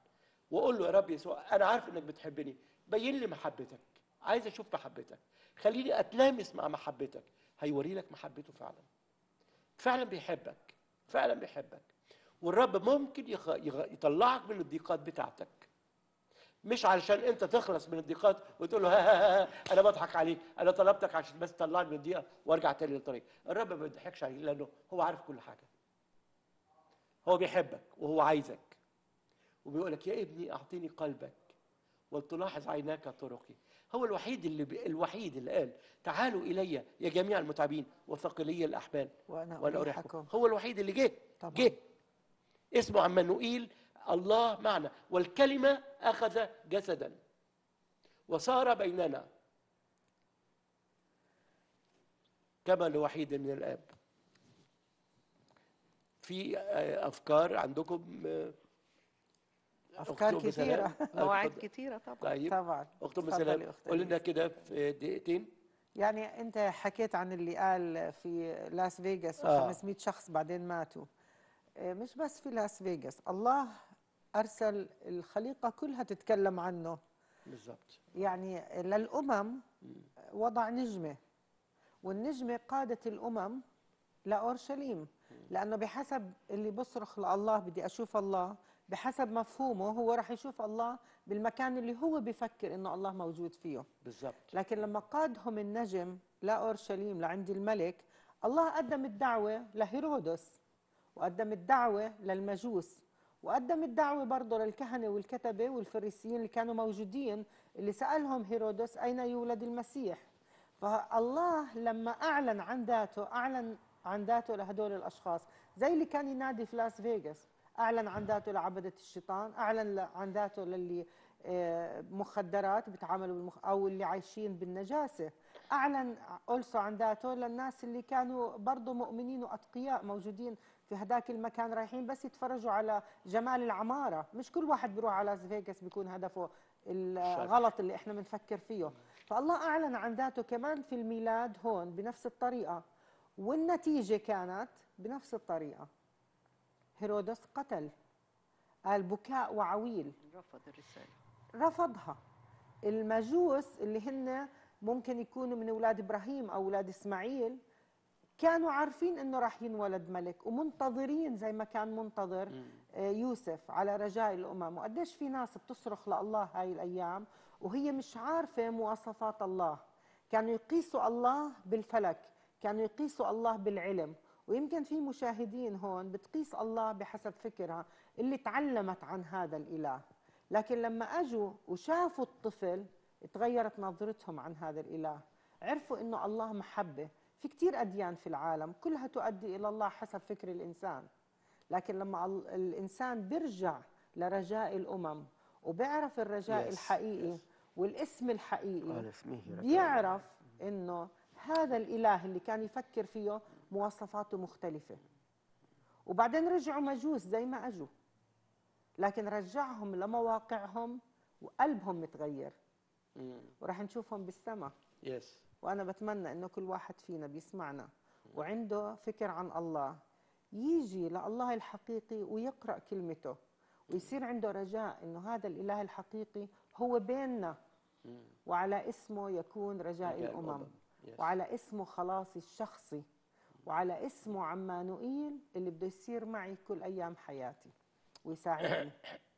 واقول له يا رب يسوع انا عارف انك بتحبني بين لي محبتك عايز اشوف محبتك خليني اتلامس مع محبتك هيوري لك محبته فعلا فعلا بيحبك فعلا بيحبك والرب ممكن يخ... يغ... يطلعك من الضيقات بتاعتك مش علشان انت تخلص من الضيقات وتقول له ها ها ها انا بضحك عليك انا طلبتك عشان بس تطلعني من الضيقه وارجع تاني للطريق الرب ما بيضحكش عليك لانه هو عارف كل حاجه هو بيحبك وهو عايزك وبيقول لك يا ابني اعطيني قلبك ولتلاحظ عيناك طرقي هو الوحيد اللي ب... الوحيد اللي قال تعالوا الي يا جميع المتعبين وثقلي الاحمال وانا وانا اريحكم اريحكم هو الوحيد اللي جه طبعا. جه اسمه عمانوئيل الله معنا والكلمه اخذ جسدا وصار بيننا كما لوحيد من الاب في آه، افكار عندكم آه، افكار أخت أم سلام؟ كثيره آه، مواعيد اتفضل. كتيرة طبعا طيب طبعا اخت ام تفضلي سلام أخت قول لنا أنيس. كده في دقيقتين يعني انت حكيت عن اللي قال في لاس فيغاس آه. و500 شخص بعدين ماتوا آه، مش بس في لاس فيغاس الله ارسل الخليقه كلها تتكلم عنه بالظبط يعني للامم وضع نجمه والنجمه قادت الامم لاورشليم لانه بحسب اللي بصرخ لله بدي اشوف الله بحسب مفهومه هو راح يشوف الله بالمكان اللي هو بفكر انه الله موجود فيه بالظبط لكن لما قادهم النجم لأورشليم لعند الملك الله قدم الدعوة لهيرودس وقدم الدعوة للمجوس وقدم الدعوة برضه للكهنة والكتبة والفريسيين اللي كانوا موجودين اللي سألهم هيرودس أين يولد المسيح فالله لما أعلن عن ذاته أعلن عن ذاته لهدول الأشخاص زي اللي كان ينادي في لاس فيغاس أعلن عن ذاته لعبدة الشيطان أعلن ل- عن ذاته للي آه، مخدرات بيتعاملوا بالمخ... أو اللي عايشين بالنجاسة أعلن أولسو عن ذاته للناس اللي كانوا برضه مؤمنين وأتقياء موجودين في هداك المكان رايحين بس يتفرجوا على جمال العمارة مش كل واحد بيروح على لاس فيغاس بيكون هدفه الغلط اللي احنا بنفكر فيه فالله أعلن عن ذاته كمان في الميلاد هون بنفس الطريقة والنتيجة كانت بنفس الطريقة هيرودس قتل قال بكاء وعويل رفض الرسالة رفضها المجوس اللي هن ممكن يكونوا من اولاد ابراهيم او اولاد اسماعيل كانوا عارفين انه راح ينولد ملك ومنتظرين زي ما كان منتظر آه، يوسف على رجاء الامم وقديش في ناس بتصرخ لله هاي الايام وهي مش عارفه مواصفات الله كانوا يقيسوا الله بالفلك كانوا يقيسوا الله بالعلم ويمكن في مشاهدين هون بتقيس الله بحسب فكرها اللي تعلمت عن هذا الاله لكن لما اجوا وشافوا الطفل تغيرت نظرتهم عن هذا الاله عرفوا انه الله محبه في كتير اديان في العالم كلها تؤدي الى الله حسب فكر الانسان لكن لما ال- الانسان بيرجع لرجاء الامم وبيعرف الرجاء Yes, الحقيقي yes. والاسم الحقيقي قال اسمه رجاء بيعرف انه هذا الاله اللي كان يفكر فيه مواصفاته مختلفه وبعدين رجعوا مجوس زي ما اجوا لكن رجعهم لمواقعهم وقلبهم متغير مم. وراح نشوفهم بالسماء يس وانا بتمنى انه كل واحد فينا بيسمعنا وعنده فكر عن الله يجي لله الحقيقي ويقرا كلمته ويصير عنده رجاء انه هذا الاله الحقيقي هو بيننا وعلى اسمه يكون رجاء رجاء الامم الأمم. Yes. وعلى اسمه خلاصي الشخصي وعلى اسمه عمانوئيل اللي بده يصير معي كل ايام حياتي ويساعدني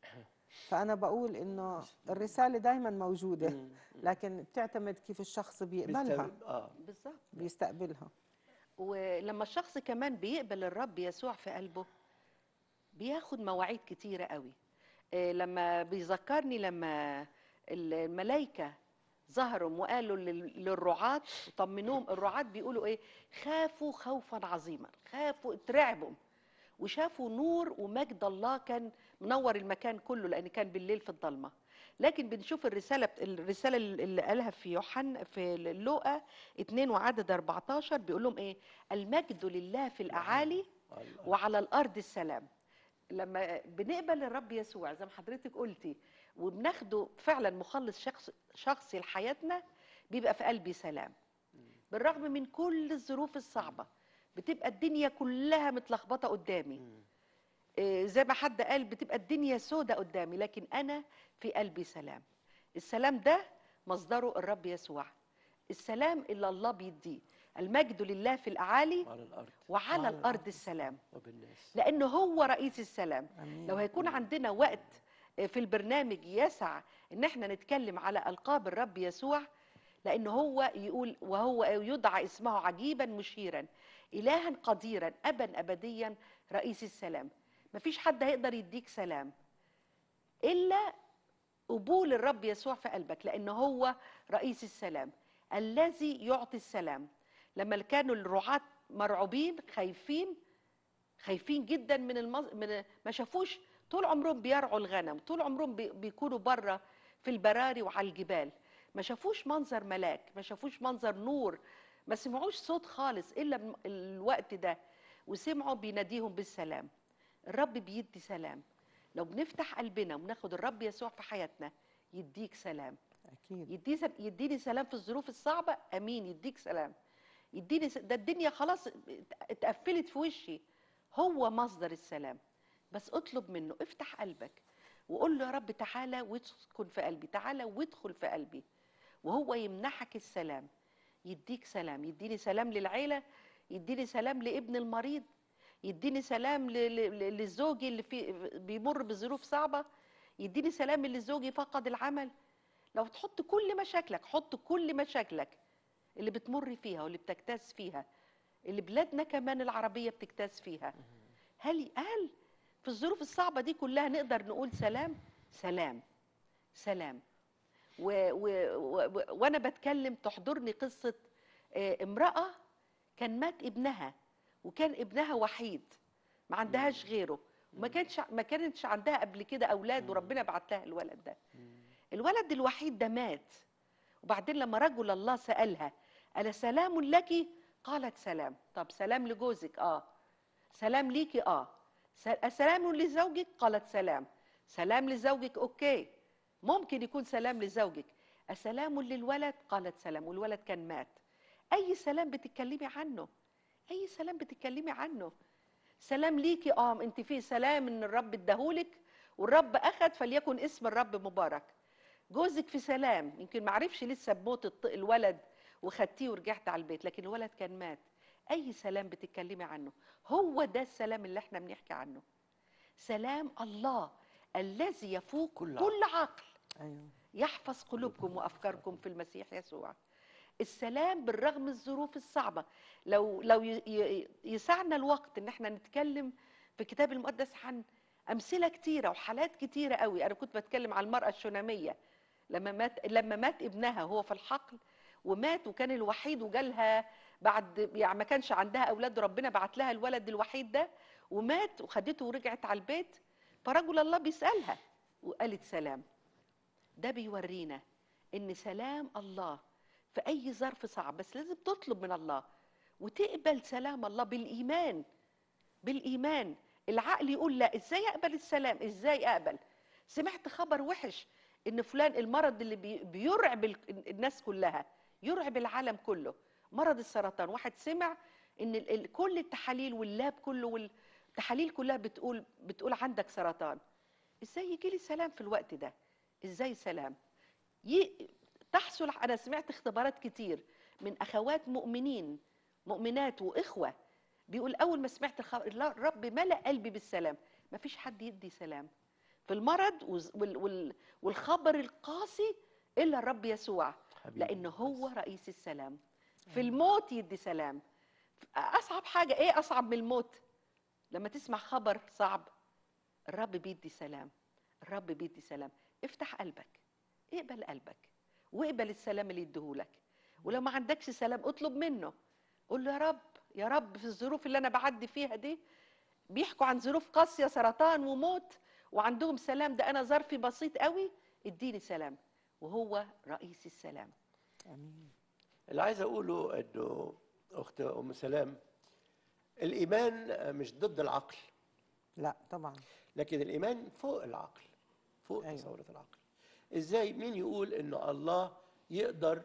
فانا بقول انه الرساله دائما موجوده لكن بتعتمد كيف الشخص بيقبلها بيستوعب- اه بالظبط بيستقبلها ولما الشخص كمان بيقبل الرب يسوع في قلبه بياخد مواعيد كتيرة قوي إيه لما بيذكرني لما الملائكة ظهروا وقالوا لل- للرعاة وطمنوهم الرعاة بيقولوا ايه خافوا خوفا عظيما خافوا اترعبوا وشافوا نور ومجد الله كان منور المكان كله لان كان بالليل في الضلمه لكن بنشوف الرساله بت- الرساله اللي قالها في يوحنا في لوقا 2 وعدد 14 بيقول لهم ايه المجد لله في الاعالي الله. وعلى الارض السلام لما بنقبل الرب يسوع زي ما حضرتك قلتي وبناخده فعلا مخلص شخص شخصي لحياتنا بيبقى في قلبي سلام بالرغم من كل الظروف الصعبه بتبقى الدنيا كلها متلخبطه قدامي إيه، زي ما حد قال بتبقى الدنيا سودة قدامي لكن أنا في قلبي سلام السلام ده مصدره الرب يسوع السلام اللي الله بيديه المجد لله في الأعالي على الارض وعلى وعلى الأرض الأرض السلام وبالناس لأنه هو رئيس السلام امين لو هيكون عندنا وقت في البرنامج يسع ان احنا نتكلم على القاب الرب يسوع لان هو يقول وهو يدعى اسمه عجيبا مشيرا الها قديرا ابا ابديا رئيس السلام مفيش حد هيقدر يديك سلام الا قبول الرب يسوع في قلبك لان هو رئيس السلام الذي يعطي السلام لما كانوا الرعاة مرعوبين خايفين خايفين جدا من المز... من ما شافوش طول عمرهم بيرعوا الغنم طول عمرهم بي... بيكونوا بره في البراري وعلى الجبال ما شافوش منظر ملاك ما شافوش منظر نور ما سمعوش صوت خالص الا من الوقت ده وسمعوا بيناديهم بالسلام الرب بيدي سلام لو بنفتح قلبنا وناخد الرب يسوع في حياتنا يديك سلام اكيد يدي يديني سلام في الظروف الصعبة أمين يديك سلام يديني س... ده الدنيا خلاص اتقفلت في وشي هو مصدر السلام بس اطلب منه افتح قلبك وقول له يا رب تعالى واسكن في قلبي تعالى وادخل في قلبي وهو يمنحك السلام يديك سلام يديني سلام للعيلة يديني سلام لابن المريض يديني سلام ل... ل... للزوج اللي في بيمر بظروف صعبة يديني سلام اللي زوجي فقد العمل لو تحط كل مشاكلك حط كل مشاكلك اللي بتمر فيها واللي بتجتاز فيها اللي بلادنا كمان العربية بتجتاز فيها هل هل في الظروف الصعبة دي كلها نقدر نقول سلام سلام سلام و و و وانا بتكلم تحضرني قصة آه، امرأة كان مات ابنها وكان ابنها وحيد ما عندهاش غيره وما كانش ما كانتش عندها قبل كده اولاد وربنا بعت لها الولد ده الولد الوحيد ده مات وبعدين لما رجل الله سألها ألا سلام لك قالت سلام طب سلام لجوزك آه سلام ليكي آه س- سلام لزوجك قالت سلام سلام لزوجك أوكي ممكن يكون سلام لزوجك السلام للولد قالت سلام والولد كان مات أي سلام بتتكلمي عنه أي سلام بتتكلمي عنه سلام ليكي اه انت في سلام ان الرب اداهولك والرب اخذ فليكن اسم الرب مبارك جوزك في سلام يمكن ما عرفش لسه بموت الط- الولد وخدتيه ورجعت على البيت لكن الولد كان مات اي سلام بتتكلمي عنه هو ده السلام اللي احنا بنحكي عنه سلام الله الذي يفوق كل كل, كل عقل ايوه يحفظ قلوبكم وافكاركم في المسيح يسوع السلام بالرغم من الظروف الصعبه لو لو ي- ي- يسعنا الوقت ان احنا نتكلم في الكتاب المقدس عن امثله كتيره وحالات كتيره قوي انا كنت بتكلم عن المراه الشوناميه لما مات لما مات ابنها هو في الحقل ومات وكان الوحيد وجالها بعد يعني ما كانش عندها اولاد ربنا بعت لها الولد الوحيد ده ومات وخدته ورجعت على البيت فرجل الله بيسالها وقالت سلام ده بيورينا ان سلام الله في اي ظرف صعب بس لازم تطلب من الله وتقبل سلام الله بالايمان بالايمان العقل يقول لا ازاي اقبل السلام ازاي اقبل سمعت خبر وحش ان فلان المرض اللي بي- بيرعب ال- الناس كلها يرعب العالم كله مرض السرطان واحد سمع ان ال- ال- كل التحاليل واللاب كله والتحاليل كلها بتقول بتقول عندك سرطان ازاي يجي لي سلام في الوقت ده ازاي سلام ي... تحصل انا سمعت اختبارات كتير من اخوات مؤمنين مؤمنات واخوه بيقول اول ما سمعت الخبر لا، الرب ملا قلبي بالسلام ما فيش حد يدي سلام في المرض وز- وال... وال... والخبر القاسي الا الرب يسوع حبيبي لانه هو رئيس السلام في الموت يدي سلام اصعب حاجه ايه اصعب من الموت لما تسمع خبر صعب الرب بيدي سلام الرب بيدي سلام افتح قلبك اقبل قلبك واقبل السلام اللي يديهولك ولو ما عندكش سلام اطلب منه قول له يا رب يا رب في الظروف اللي انا بعدي فيها دي بيحكوا عن ظروف قاسيه سرطان وموت وعندهم سلام ده انا ظرفي بسيط قوي اديني سلام وهو رئيس السلام امين اللي عايز اقوله انه اخت ام سلام الايمان مش ضد العقل لا طبعا لكن الايمان فوق العقل فوق أيوة. تصورات العقل ازاي مين يقول انه الله يقدر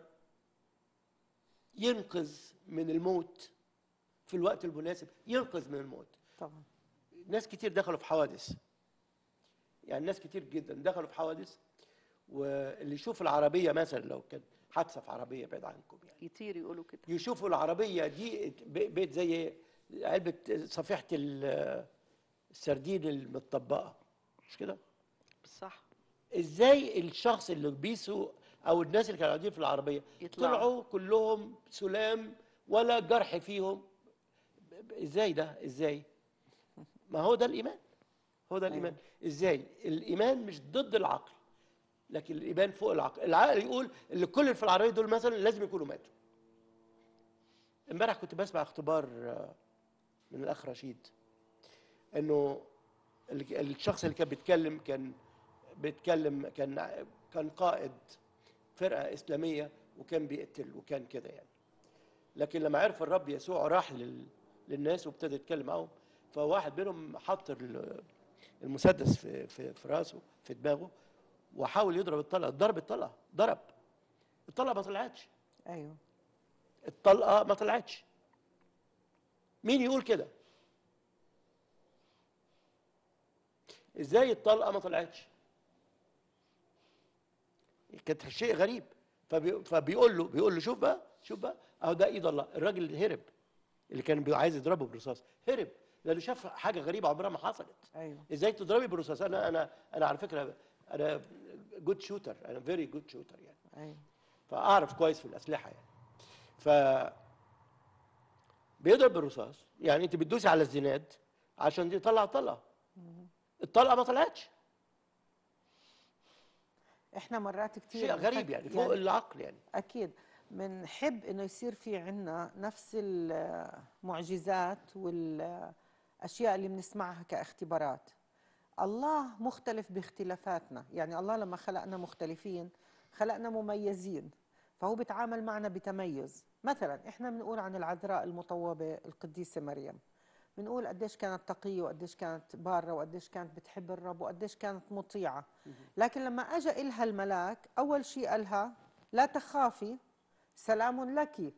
ينقذ من الموت في الوقت المناسب ينقذ من الموت طبعا ناس كتير دخلوا في حوادث يعني ناس كتير جدا دخلوا في حوادث واللي يشوف العربيه مثلا لو كان حادثه في عربيه بعيد عنكم يعني كتير يقولوا كده يشوفوا العربيه دي ب- بقت زي علبه صفيحه ال- السردين المتطبقه مش كده؟ صح ازاي الشخص اللي بيسوق او الناس اللي كانوا قاعدين في العربيه يطلعوا. طلعوا كلهم سلام ولا جرح فيهم ب- ب- ازاي ده ازاي ما هو ده الايمان هو ده الايمان ازاي الايمان مش ضد العقل لكن الايمان فوق العقل العقل يقول اللي كل اللي في العربيه دول مثلا لازم يكونوا ماتوا امبارح كنت بسمع اختبار آه، من الاخ رشيد انه ال- الشخص اللي كان بيتكلم كان بيتكلم كان كان قائد فرقه اسلاميه وكان بيقتل وكان كده يعني لكن لما عرف الرب يسوع راح لل للناس وابتدى يتكلم معاهم فواحد منهم حط ال- المسدس في في, في راسه في دماغه وحاول يضرب الطلقه ضرب الطلقه ضرب الطلقه ما طلعتش ايوه الطلقه ما طلعتش مين يقول كده ازاي الطلقه ما طلعتش كانت شيء غريب فبي... فبيقول له بيقول له شوف بقى شوف بقى اهو ده ايد الله الراجل اللي هرب اللي كان بي- عايز يضربه بالرصاص هرب لانه شاف حاجه غريبه عمرها ما حصلت ايوه ازاي تضربي بالرصاص انا انا انا على فكره انا جود شوتر انا فيري جود شوتر يعني ايوه فاعرف كويس في الاسلحه يعني ف بيضرب بالرصاص يعني انت بتدوسي على الزناد عشان دي تطلع طلقه الطلقه ما طلعتش احنا مرات كثير شيء غريب يعني فوق العقل يعني أكيد بنحب إنه يصير في عنا نفس المعجزات والأشياء اللي بنسمعها كاختبارات الله مختلف باختلافاتنا يعني الله لما خلقنا مختلفين خلقنا مميزين فهو بيتعامل معنا بتميز مثلا إحنا بنقول عن العذراء المطوبة القديسة مريم بنقول قديش كانت تقية وقديش كانت بارة وقديش كانت بتحب الرب وقديش كانت مطيعة لكن لما أجا إلها الملاك أول شيء قالها لا تخافي سلام لك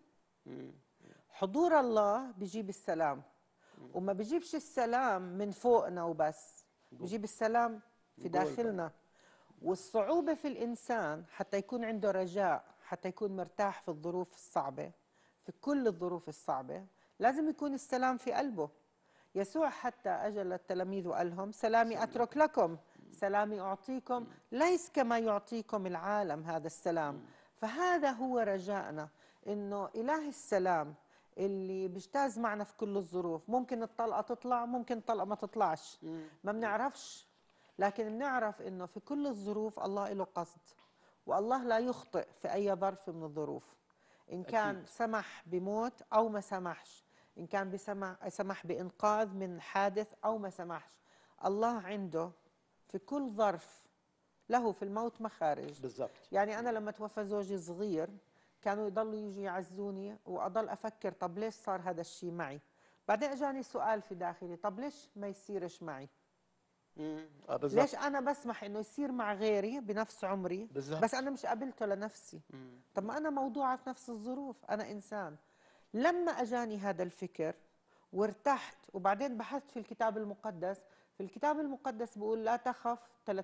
حضور الله بيجيب السلام وما بيجيبش السلام من فوقنا وبس بيجيب السلام في جوه داخلنا والصعوبة في الإنسان حتى يكون عنده رجاء حتى يكون مرتاح في الظروف الصعبة في كل الظروف الصعبة لازم يكون السلام في قلبه يسوع حتى أجى للتلاميذ وقال لهم سلامي أترك لكم سلامي أعطيكم ليس كما يعطيكم العالم هذا السلام فهذا هو رجائنا إنه إله السلام اللي بيجتاز معنا في كل الظروف ممكن الطلقة تطلع ممكن الطلقة ما تطلعش ما بنعرفش لكن بنعرف إنه في كل الظروف الله له قصد والله لا يخطئ في أي ظرف من الظروف إن كان أكيد. سمح بموت أو ما سمحش إن كان بسمح سمح بإنقاذ من حادث أو ما سمحش الله عنده في كل ظرف له في الموت مخارج بالظبط يعني أنا لما توفى زوجي صغير كانوا يضلوا يجي يعزوني وأضل أفكر طب ليش صار هذا الشيء معي بعدين أجاني سؤال في داخلي طب ليش ما يصيرش معي مم. اه بالظبط ليش أنا بسمح إنه يصير مع غيري بنفس عمري بالظبط. بس أنا مش قابلته لنفسي مم. طب ما أنا موضوعة في نفس الظروف أنا إنسان لما أجاني هذا الفكر وارتحت وبعدين بحثت في الكتاب المقدس في الكتاب المقدس بيقول لا تخف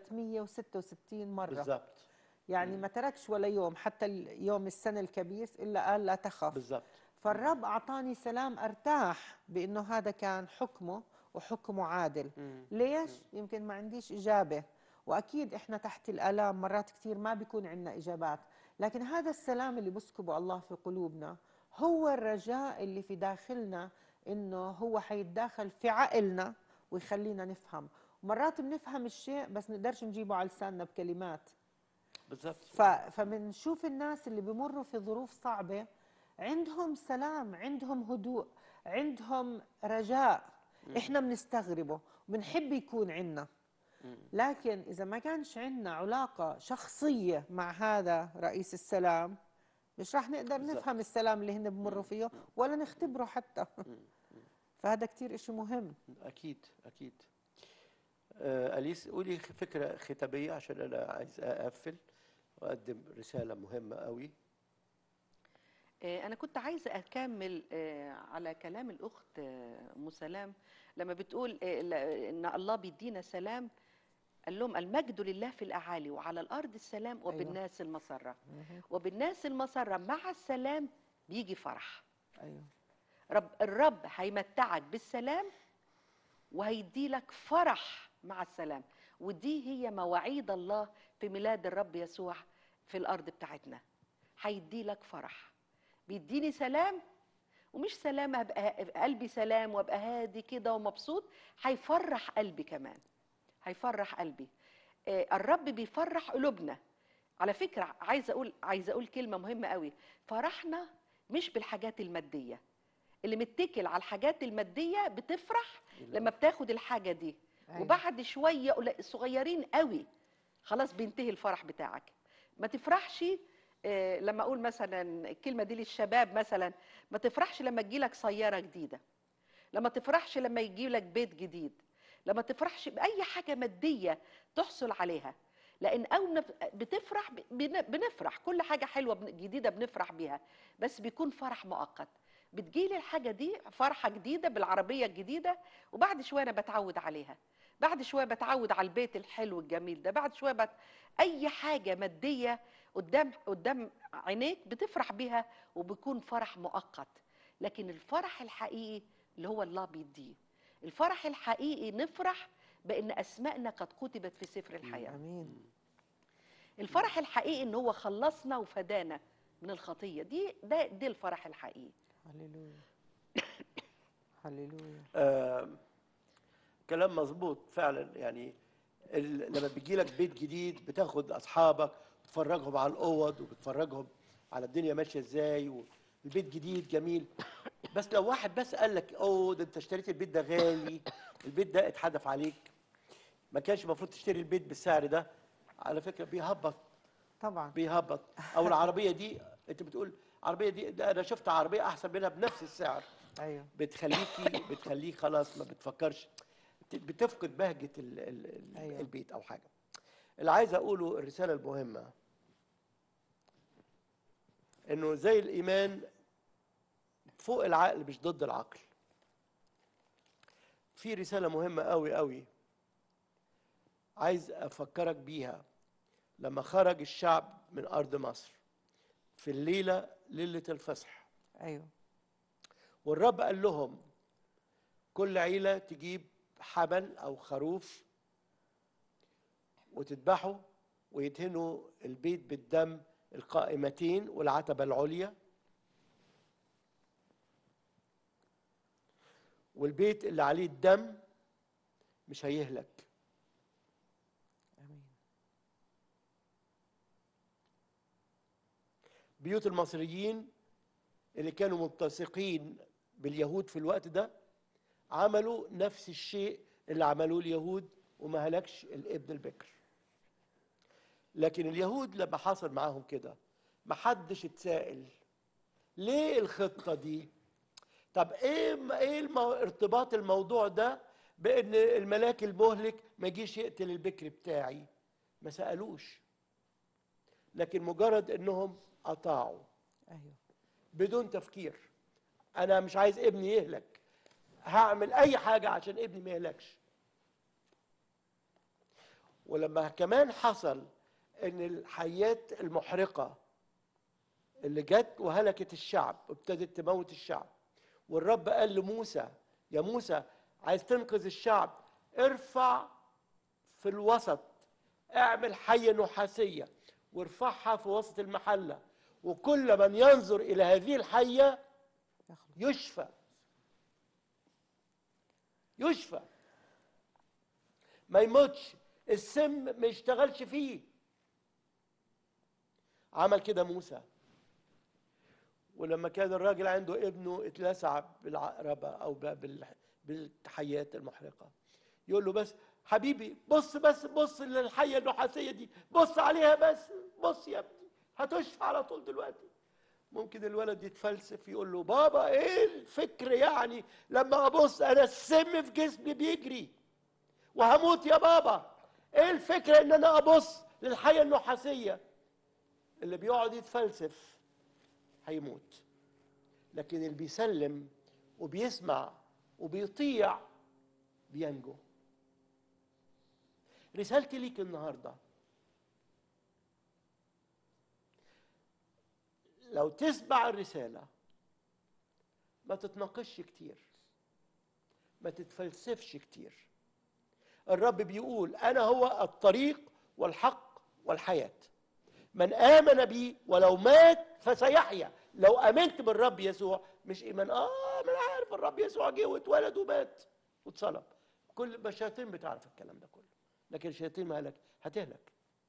366 مرة بالظبط يعني ما تركش ولا يوم حتى يوم السنة الكبيس إلا قال لا تخف بالظبط فالرب أعطاني سلام أرتاح بأنه هذا كان حكمه وحكمه عادل مم. ليش؟ يمكن ما عنديش إجابة وأكيد إحنا تحت الآلام مرات كثير ما بيكون عندنا إجابات لكن هذا السلام اللي بسكبه الله في قلوبنا هو الرجاء اللي في داخلنا إنه هو حيتداخل في عقلنا ويخلينا نفهم مرات بنفهم الشيء بس نقدرش نجيبه على لساننا بكلمات بالظبط ف... فبنشوف الناس اللي بمروا في ظروف صعبة عندهم سلام عندهم هدوء عندهم رجاء احنا بنستغربه بنحب يكون عنا لكن إذا ما كانش عندنا علاقة شخصية مع هذا رئيس السلام مش راح نقدر بالظبط. نفهم السلام اللي هن بمروا فيه ولا نختبره حتى فهذا كتير إشي مهم اكيد اكيد آه اليس قولي خ- فكره ختاميه عشان انا عايز اقفل واقدم رساله مهمه قوي آه، أنا كنت عايزة أكمل آه، على كلام الأخت آه، أم سلام لما بتقول آه، ل- إن الله بيدينا سلام قال لهم المجد لله في الأعالي وعلى الأرض السلام وبالناس المسرة وبالناس المسرة مع السلام بيجي فرح ايوه رب الرب هيمتعك بالسلام وهيدي لك فرح مع السلام ودي هي مواعيد الله في ميلاد الرب يسوع في الارض بتاعتنا هيدي لك فرح بيديني سلام ومش سلام ابقى قلبي سلام وابقى هادي كده ومبسوط هيفرح قلبي كمان هيفرح قلبي آه، الرب بيفرح قلوبنا على فكره عايزه اقول عايزه اقول كلمه مهمه قوي فرحنا مش بالحاجات الماديه اللي متكل على الحاجات الماديه بتفرح لما بتاخد الحاجه دي أيوة. وبعد شويه قل- صغيرين قوي خلاص بينتهي الفرح بتاعك ما تفرحش آه، لما اقول مثلا الكلمه دي للشباب مثلا ما تفرحش لما تجيلك سياره جديده لما تفرحش لما يجيلك بيت جديد لما تفرحش باي حاجه ماديه تحصل عليها لان اول ما بتفرح بن- بنفرح كل حاجه حلوه بن- جديده بنفرح بيها بس بيكون فرح مؤقت بتجيلي الحاجه دي فرحه جديده بالعربيه الجديده وبعد شويه انا بتعود عليها بعد شويه بتعود على البيت الحلو الجميل ده بعد شويه بت... اي حاجه ماديه قدام قدام عينيك بتفرح بيها وبيكون فرح مؤقت لكن الفرح الحقيقي اللي هو الله بيديه الفرح الحقيقي نفرح بان اسماءنا قد كتبت في سفر الحياه امين الفرح الحقيقي ان هو خلصنا وفدانا من الخطيه دي ده دي الفرح الحقيقي هللويا هللويا آه كلام مظبوط فعلا يعني ال- لما بيجي لك بيت جديد بتاخد اصحابك بتفرجهم على الاوض وبتفرجهم على الدنيا ماشيه ازاي والبيت جديد جميل بس لو واحد بس قال لك اوه ده انت اشتريت البيت ده غالي البيت ده اتحدف عليك ما كانش المفروض تشتري البيت بالسعر ده على فكره بيهبط طبعا بيهبط او العربيه دي انت بتقول العربيه دي ده انا شفت عربيه احسن منها بنفس السعر ايوه بتخليكي بتخليك خلاص ما بتفكرش بت- بتفقد بهجة ال ال ال أيوة. البيت أو حاجة اللي عايز أقوله الرسالة المهمة إنه زي الإيمان فوق العقل مش ضد العقل في رسالة مهمة أوي أوي عايز أفكرك بيها لما خرج الشعب من أرض مصر في الليلة ليلة الفصح ايوه والرب قال لهم كل عيلة تجيب حمل أو خروف وتذبحه ويدهنوا البيت بالدم القائمتين والعتبة العليا والبيت اللي عليه الدم مش هيهلك امين بيوت المصريين اللي كانوا متسقين باليهود في الوقت ده عملوا نفس الشيء اللي عملوه اليهود وما هلكش الابن البكر لكن اليهود لما حصل معاهم كده ما حدش اتسائل ليه الخطه دي طب ايه م- ايه المو... ارتباط الموضوع ده بان الملاك المهلك ما يجيش يقتل البكر بتاعي ما سالوش لكن مجرد انهم اطاعوا ايوه بدون تفكير انا مش عايز ابني يهلك هعمل اي حاجه عشان ابني ما يهلكش ولما كمان حصل ان الحيات المحرقه اللي جت وهلكت الشعب وابتدت تموت الشعب والرب قال لموسى يا موسى عايز تنقذ الشعب ارفع في الوسط اعمل حية نحاسية وارفعها في وسط المحلة وكل من ينظر إلى هذه الحية يخلص يشفى يشفى ما يموتش السم ما يشتغلش فيه عمل كده موسى ولما كان الراجل عنده ابنه اتلسع بالعقربة أو ب- بال- بالحيات المحرقة يقول له بس حبيبي بص بس بص للحية النحاسية دي بص عليها بس بص يا ابني هتشفى على طول دلوقتي ممكن الولد يتفلسف يقول له بابا ايه الفكر يعني لما ابص انا السم في جسمي بيجري وهموت يا بابا ايه الفكرة ان انا ابص للحية النحاسية اللي بيقعد يتفلسف هيموت لكن اللي بيسلم وبيسمع وبيطيع بينجو رسالتي ليك النهارده لو تسمع الرساله ما تتناقشش كتير ما تتفلسفش كتير الرب بيقول انا هو الطريق والحق والحياه من امن بي ولو مات فسيحيا لو امنت بالرب يسوع مش ايمان اه ما انا عارف الرب يسوع جه واتولد ومات واتصلب كل ما الشياطين بتعرف الكلام ده كله لكن الشياطين ما هلك هتهلك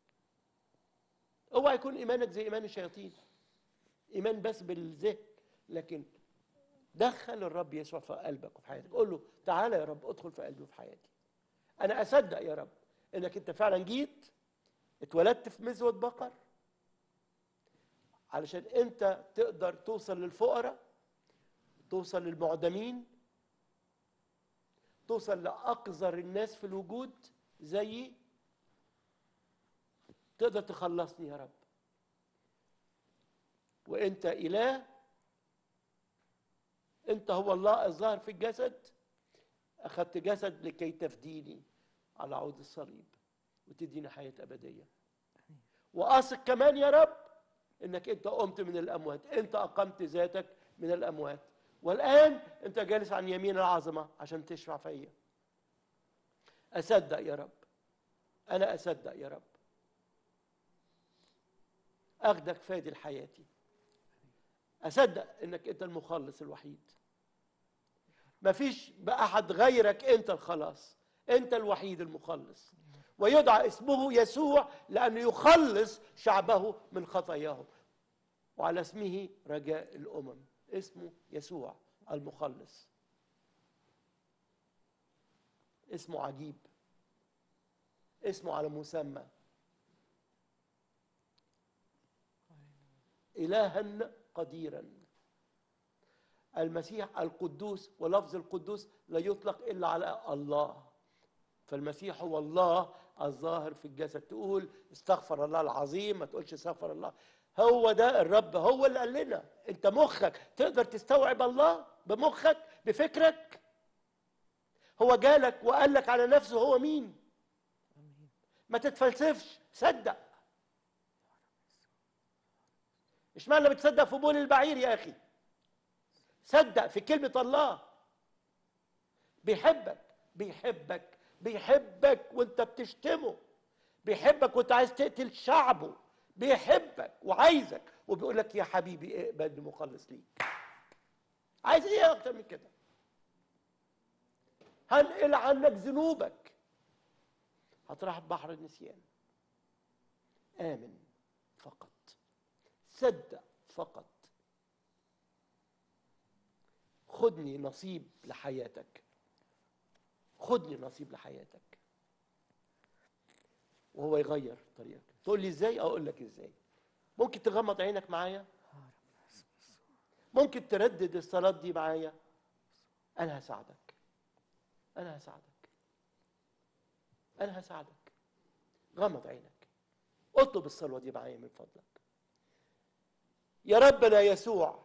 اوعى يكون ايمانك زي ايمان الشياطين ايمان بس بالذهن لكن دخل الرب يسوع في قلبك وفي حياتك قول له تعالى يا رب ادخل في قلبي وفي حياتي انا اصدق يا رب انك انت فعلا جيت اتولدت في مزود بقر علشان انت تقدر توصل للفقراء توصل للمعدمين توصل لاقذر الناس في الوجود زيي تقدر تخلصني يا رب وانت اله انت هو الله الظاهر في الجسد اخذت جسد لكي تفديني على عود الصليب وتديني حياه ابديه واثق كمان يا رب انك انت قمت من الاموات انت اقمت ذاتك من الاموات والان انت جالس عن يمين العظمه عشان تشفع فيا اصدق يا رب انا اصدق يا رب اخدك فادي لحياتي اصدق انك انت المخلص الوحيد مفيش باحد غيرك انت الخلاص انت الوحيد المخلص ويدعى اسمه يسوع لانه يخلص شعبه من خطاياهم وعلى اسمه رجاء الامم اسمه يسوع المخلص اسمه عجيب اسمه على مسمى الها قديرا المسيح القدوس ولفظ القدوس لا يطلق الا على الله فالمسيح هو الله الظاهر في الجسد تقول استغفر الله العظيم ما تقولش استغفر الله هو ده الرب هو اللي قال لنا انت مخك تقدر تستوعب الله بمخك بفكرك هو جالك وقال لك على نفسه هو مين ما تتفلسفش صدق اشمعنى بتصدق في بول البعير يا اخي صدق في كلمه الله بيحبك بيحبك بيحبك وانت بتشتمه بيحبك وانت عايز تقتل شعبه بيحبك وعايزك وبيقول لك يا حبيبي اقبل مخلص ليك عايز ايه اكتر من كده هنقل عنك ذنوبك هتروح بحر النسيان امن فقط صدق فقط خدني نصيب لحياتك خدني نصيب لحياتك وهو يغير طريقك تقول لي ازاي اقول لك ازاي ممكن تغمض عينك معايا ممكن تردد الصلاة دي معايا انا هساعدك انا هساعدك انا هساعدك غمض عينك اطلب الصلوة دي معايا من فضلك يا ربنا يسوع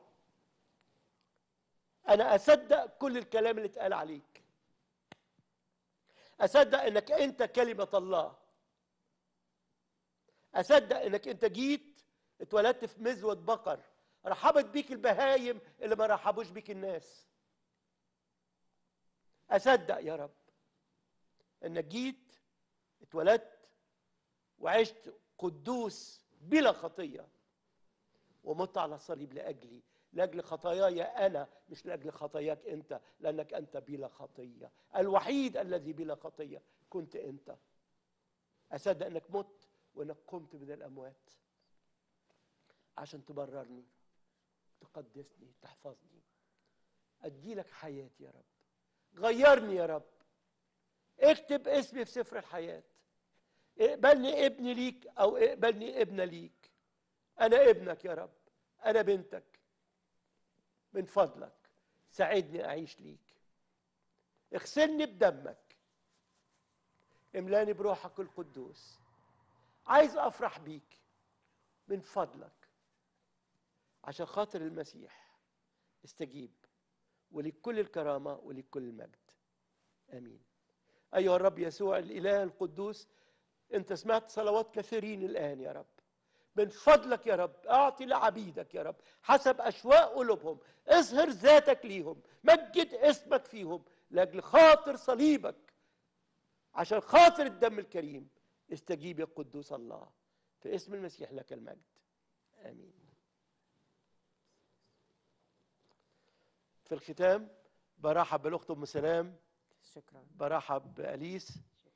انا اصدق كل الكلام اللي اتقال عليك اصدق انك انت كلمه الله اصدق انك انت جيت اتولدت في مزود بقر رحبت بيك البهايم اللي ما رحبوش بيك الناس اصدق يا رب انك جيت اتولدت وعشت قدوس بلا خطيه ومت على الصليب لاجلي لاجل خطاياي انا مش لاجل خطاياك انت لانك انت بلا خطيه الوحيد الذي بلا خطيه كنت انت اصدق انك مت وانك قمت من الاموات عشان تبررني تقدسني تحفظني اديلك حياتي يا رب غيرني يا رب اكتب اسمي في سفر الحياه اقبلني ابني ليك او اقبلني ابنه ليك انا ابنك يا رب انا بنتك من فضلك ساعدني اعيش ليك اغسلني بدمك املاني بروحك القدوس عايز افرح بيك من فضلك عشان خاطر المسيح استجيب ولكل الكرامة ولكل المجد آمين أيها الرب يسوع الإله القدوس أنت سمعت صلوات كثيرين الآن يا رب من فضلك يا رب أعطي لعبيدك يا رب حسب أشواق قلوبهم اظهر ذاتك ليهم مجد اسمك فيهم لأجل خاطر صليبك عشان خاطر الدم الكريم استجيب يا قدوس الله في اسم المسيح لك المجد آمين في الختام برحب بالاخت ام سلام شكرا برحب بأليس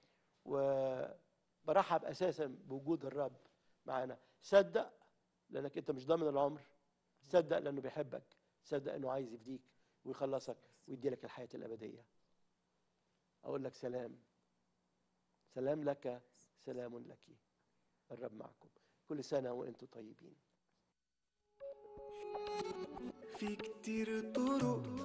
وبرحب أساسا بوجود الرب معانا صدق لأنك أنت مش ضامن العمر صدق لأنه بيحبك صدق أنه عايز يفديك ويخلصك ويدي لك الحياة الأبدية أقول لك سلام سلام لك سلام لك الرب معكم كل سنة وأنتم طيبين في كتير طرق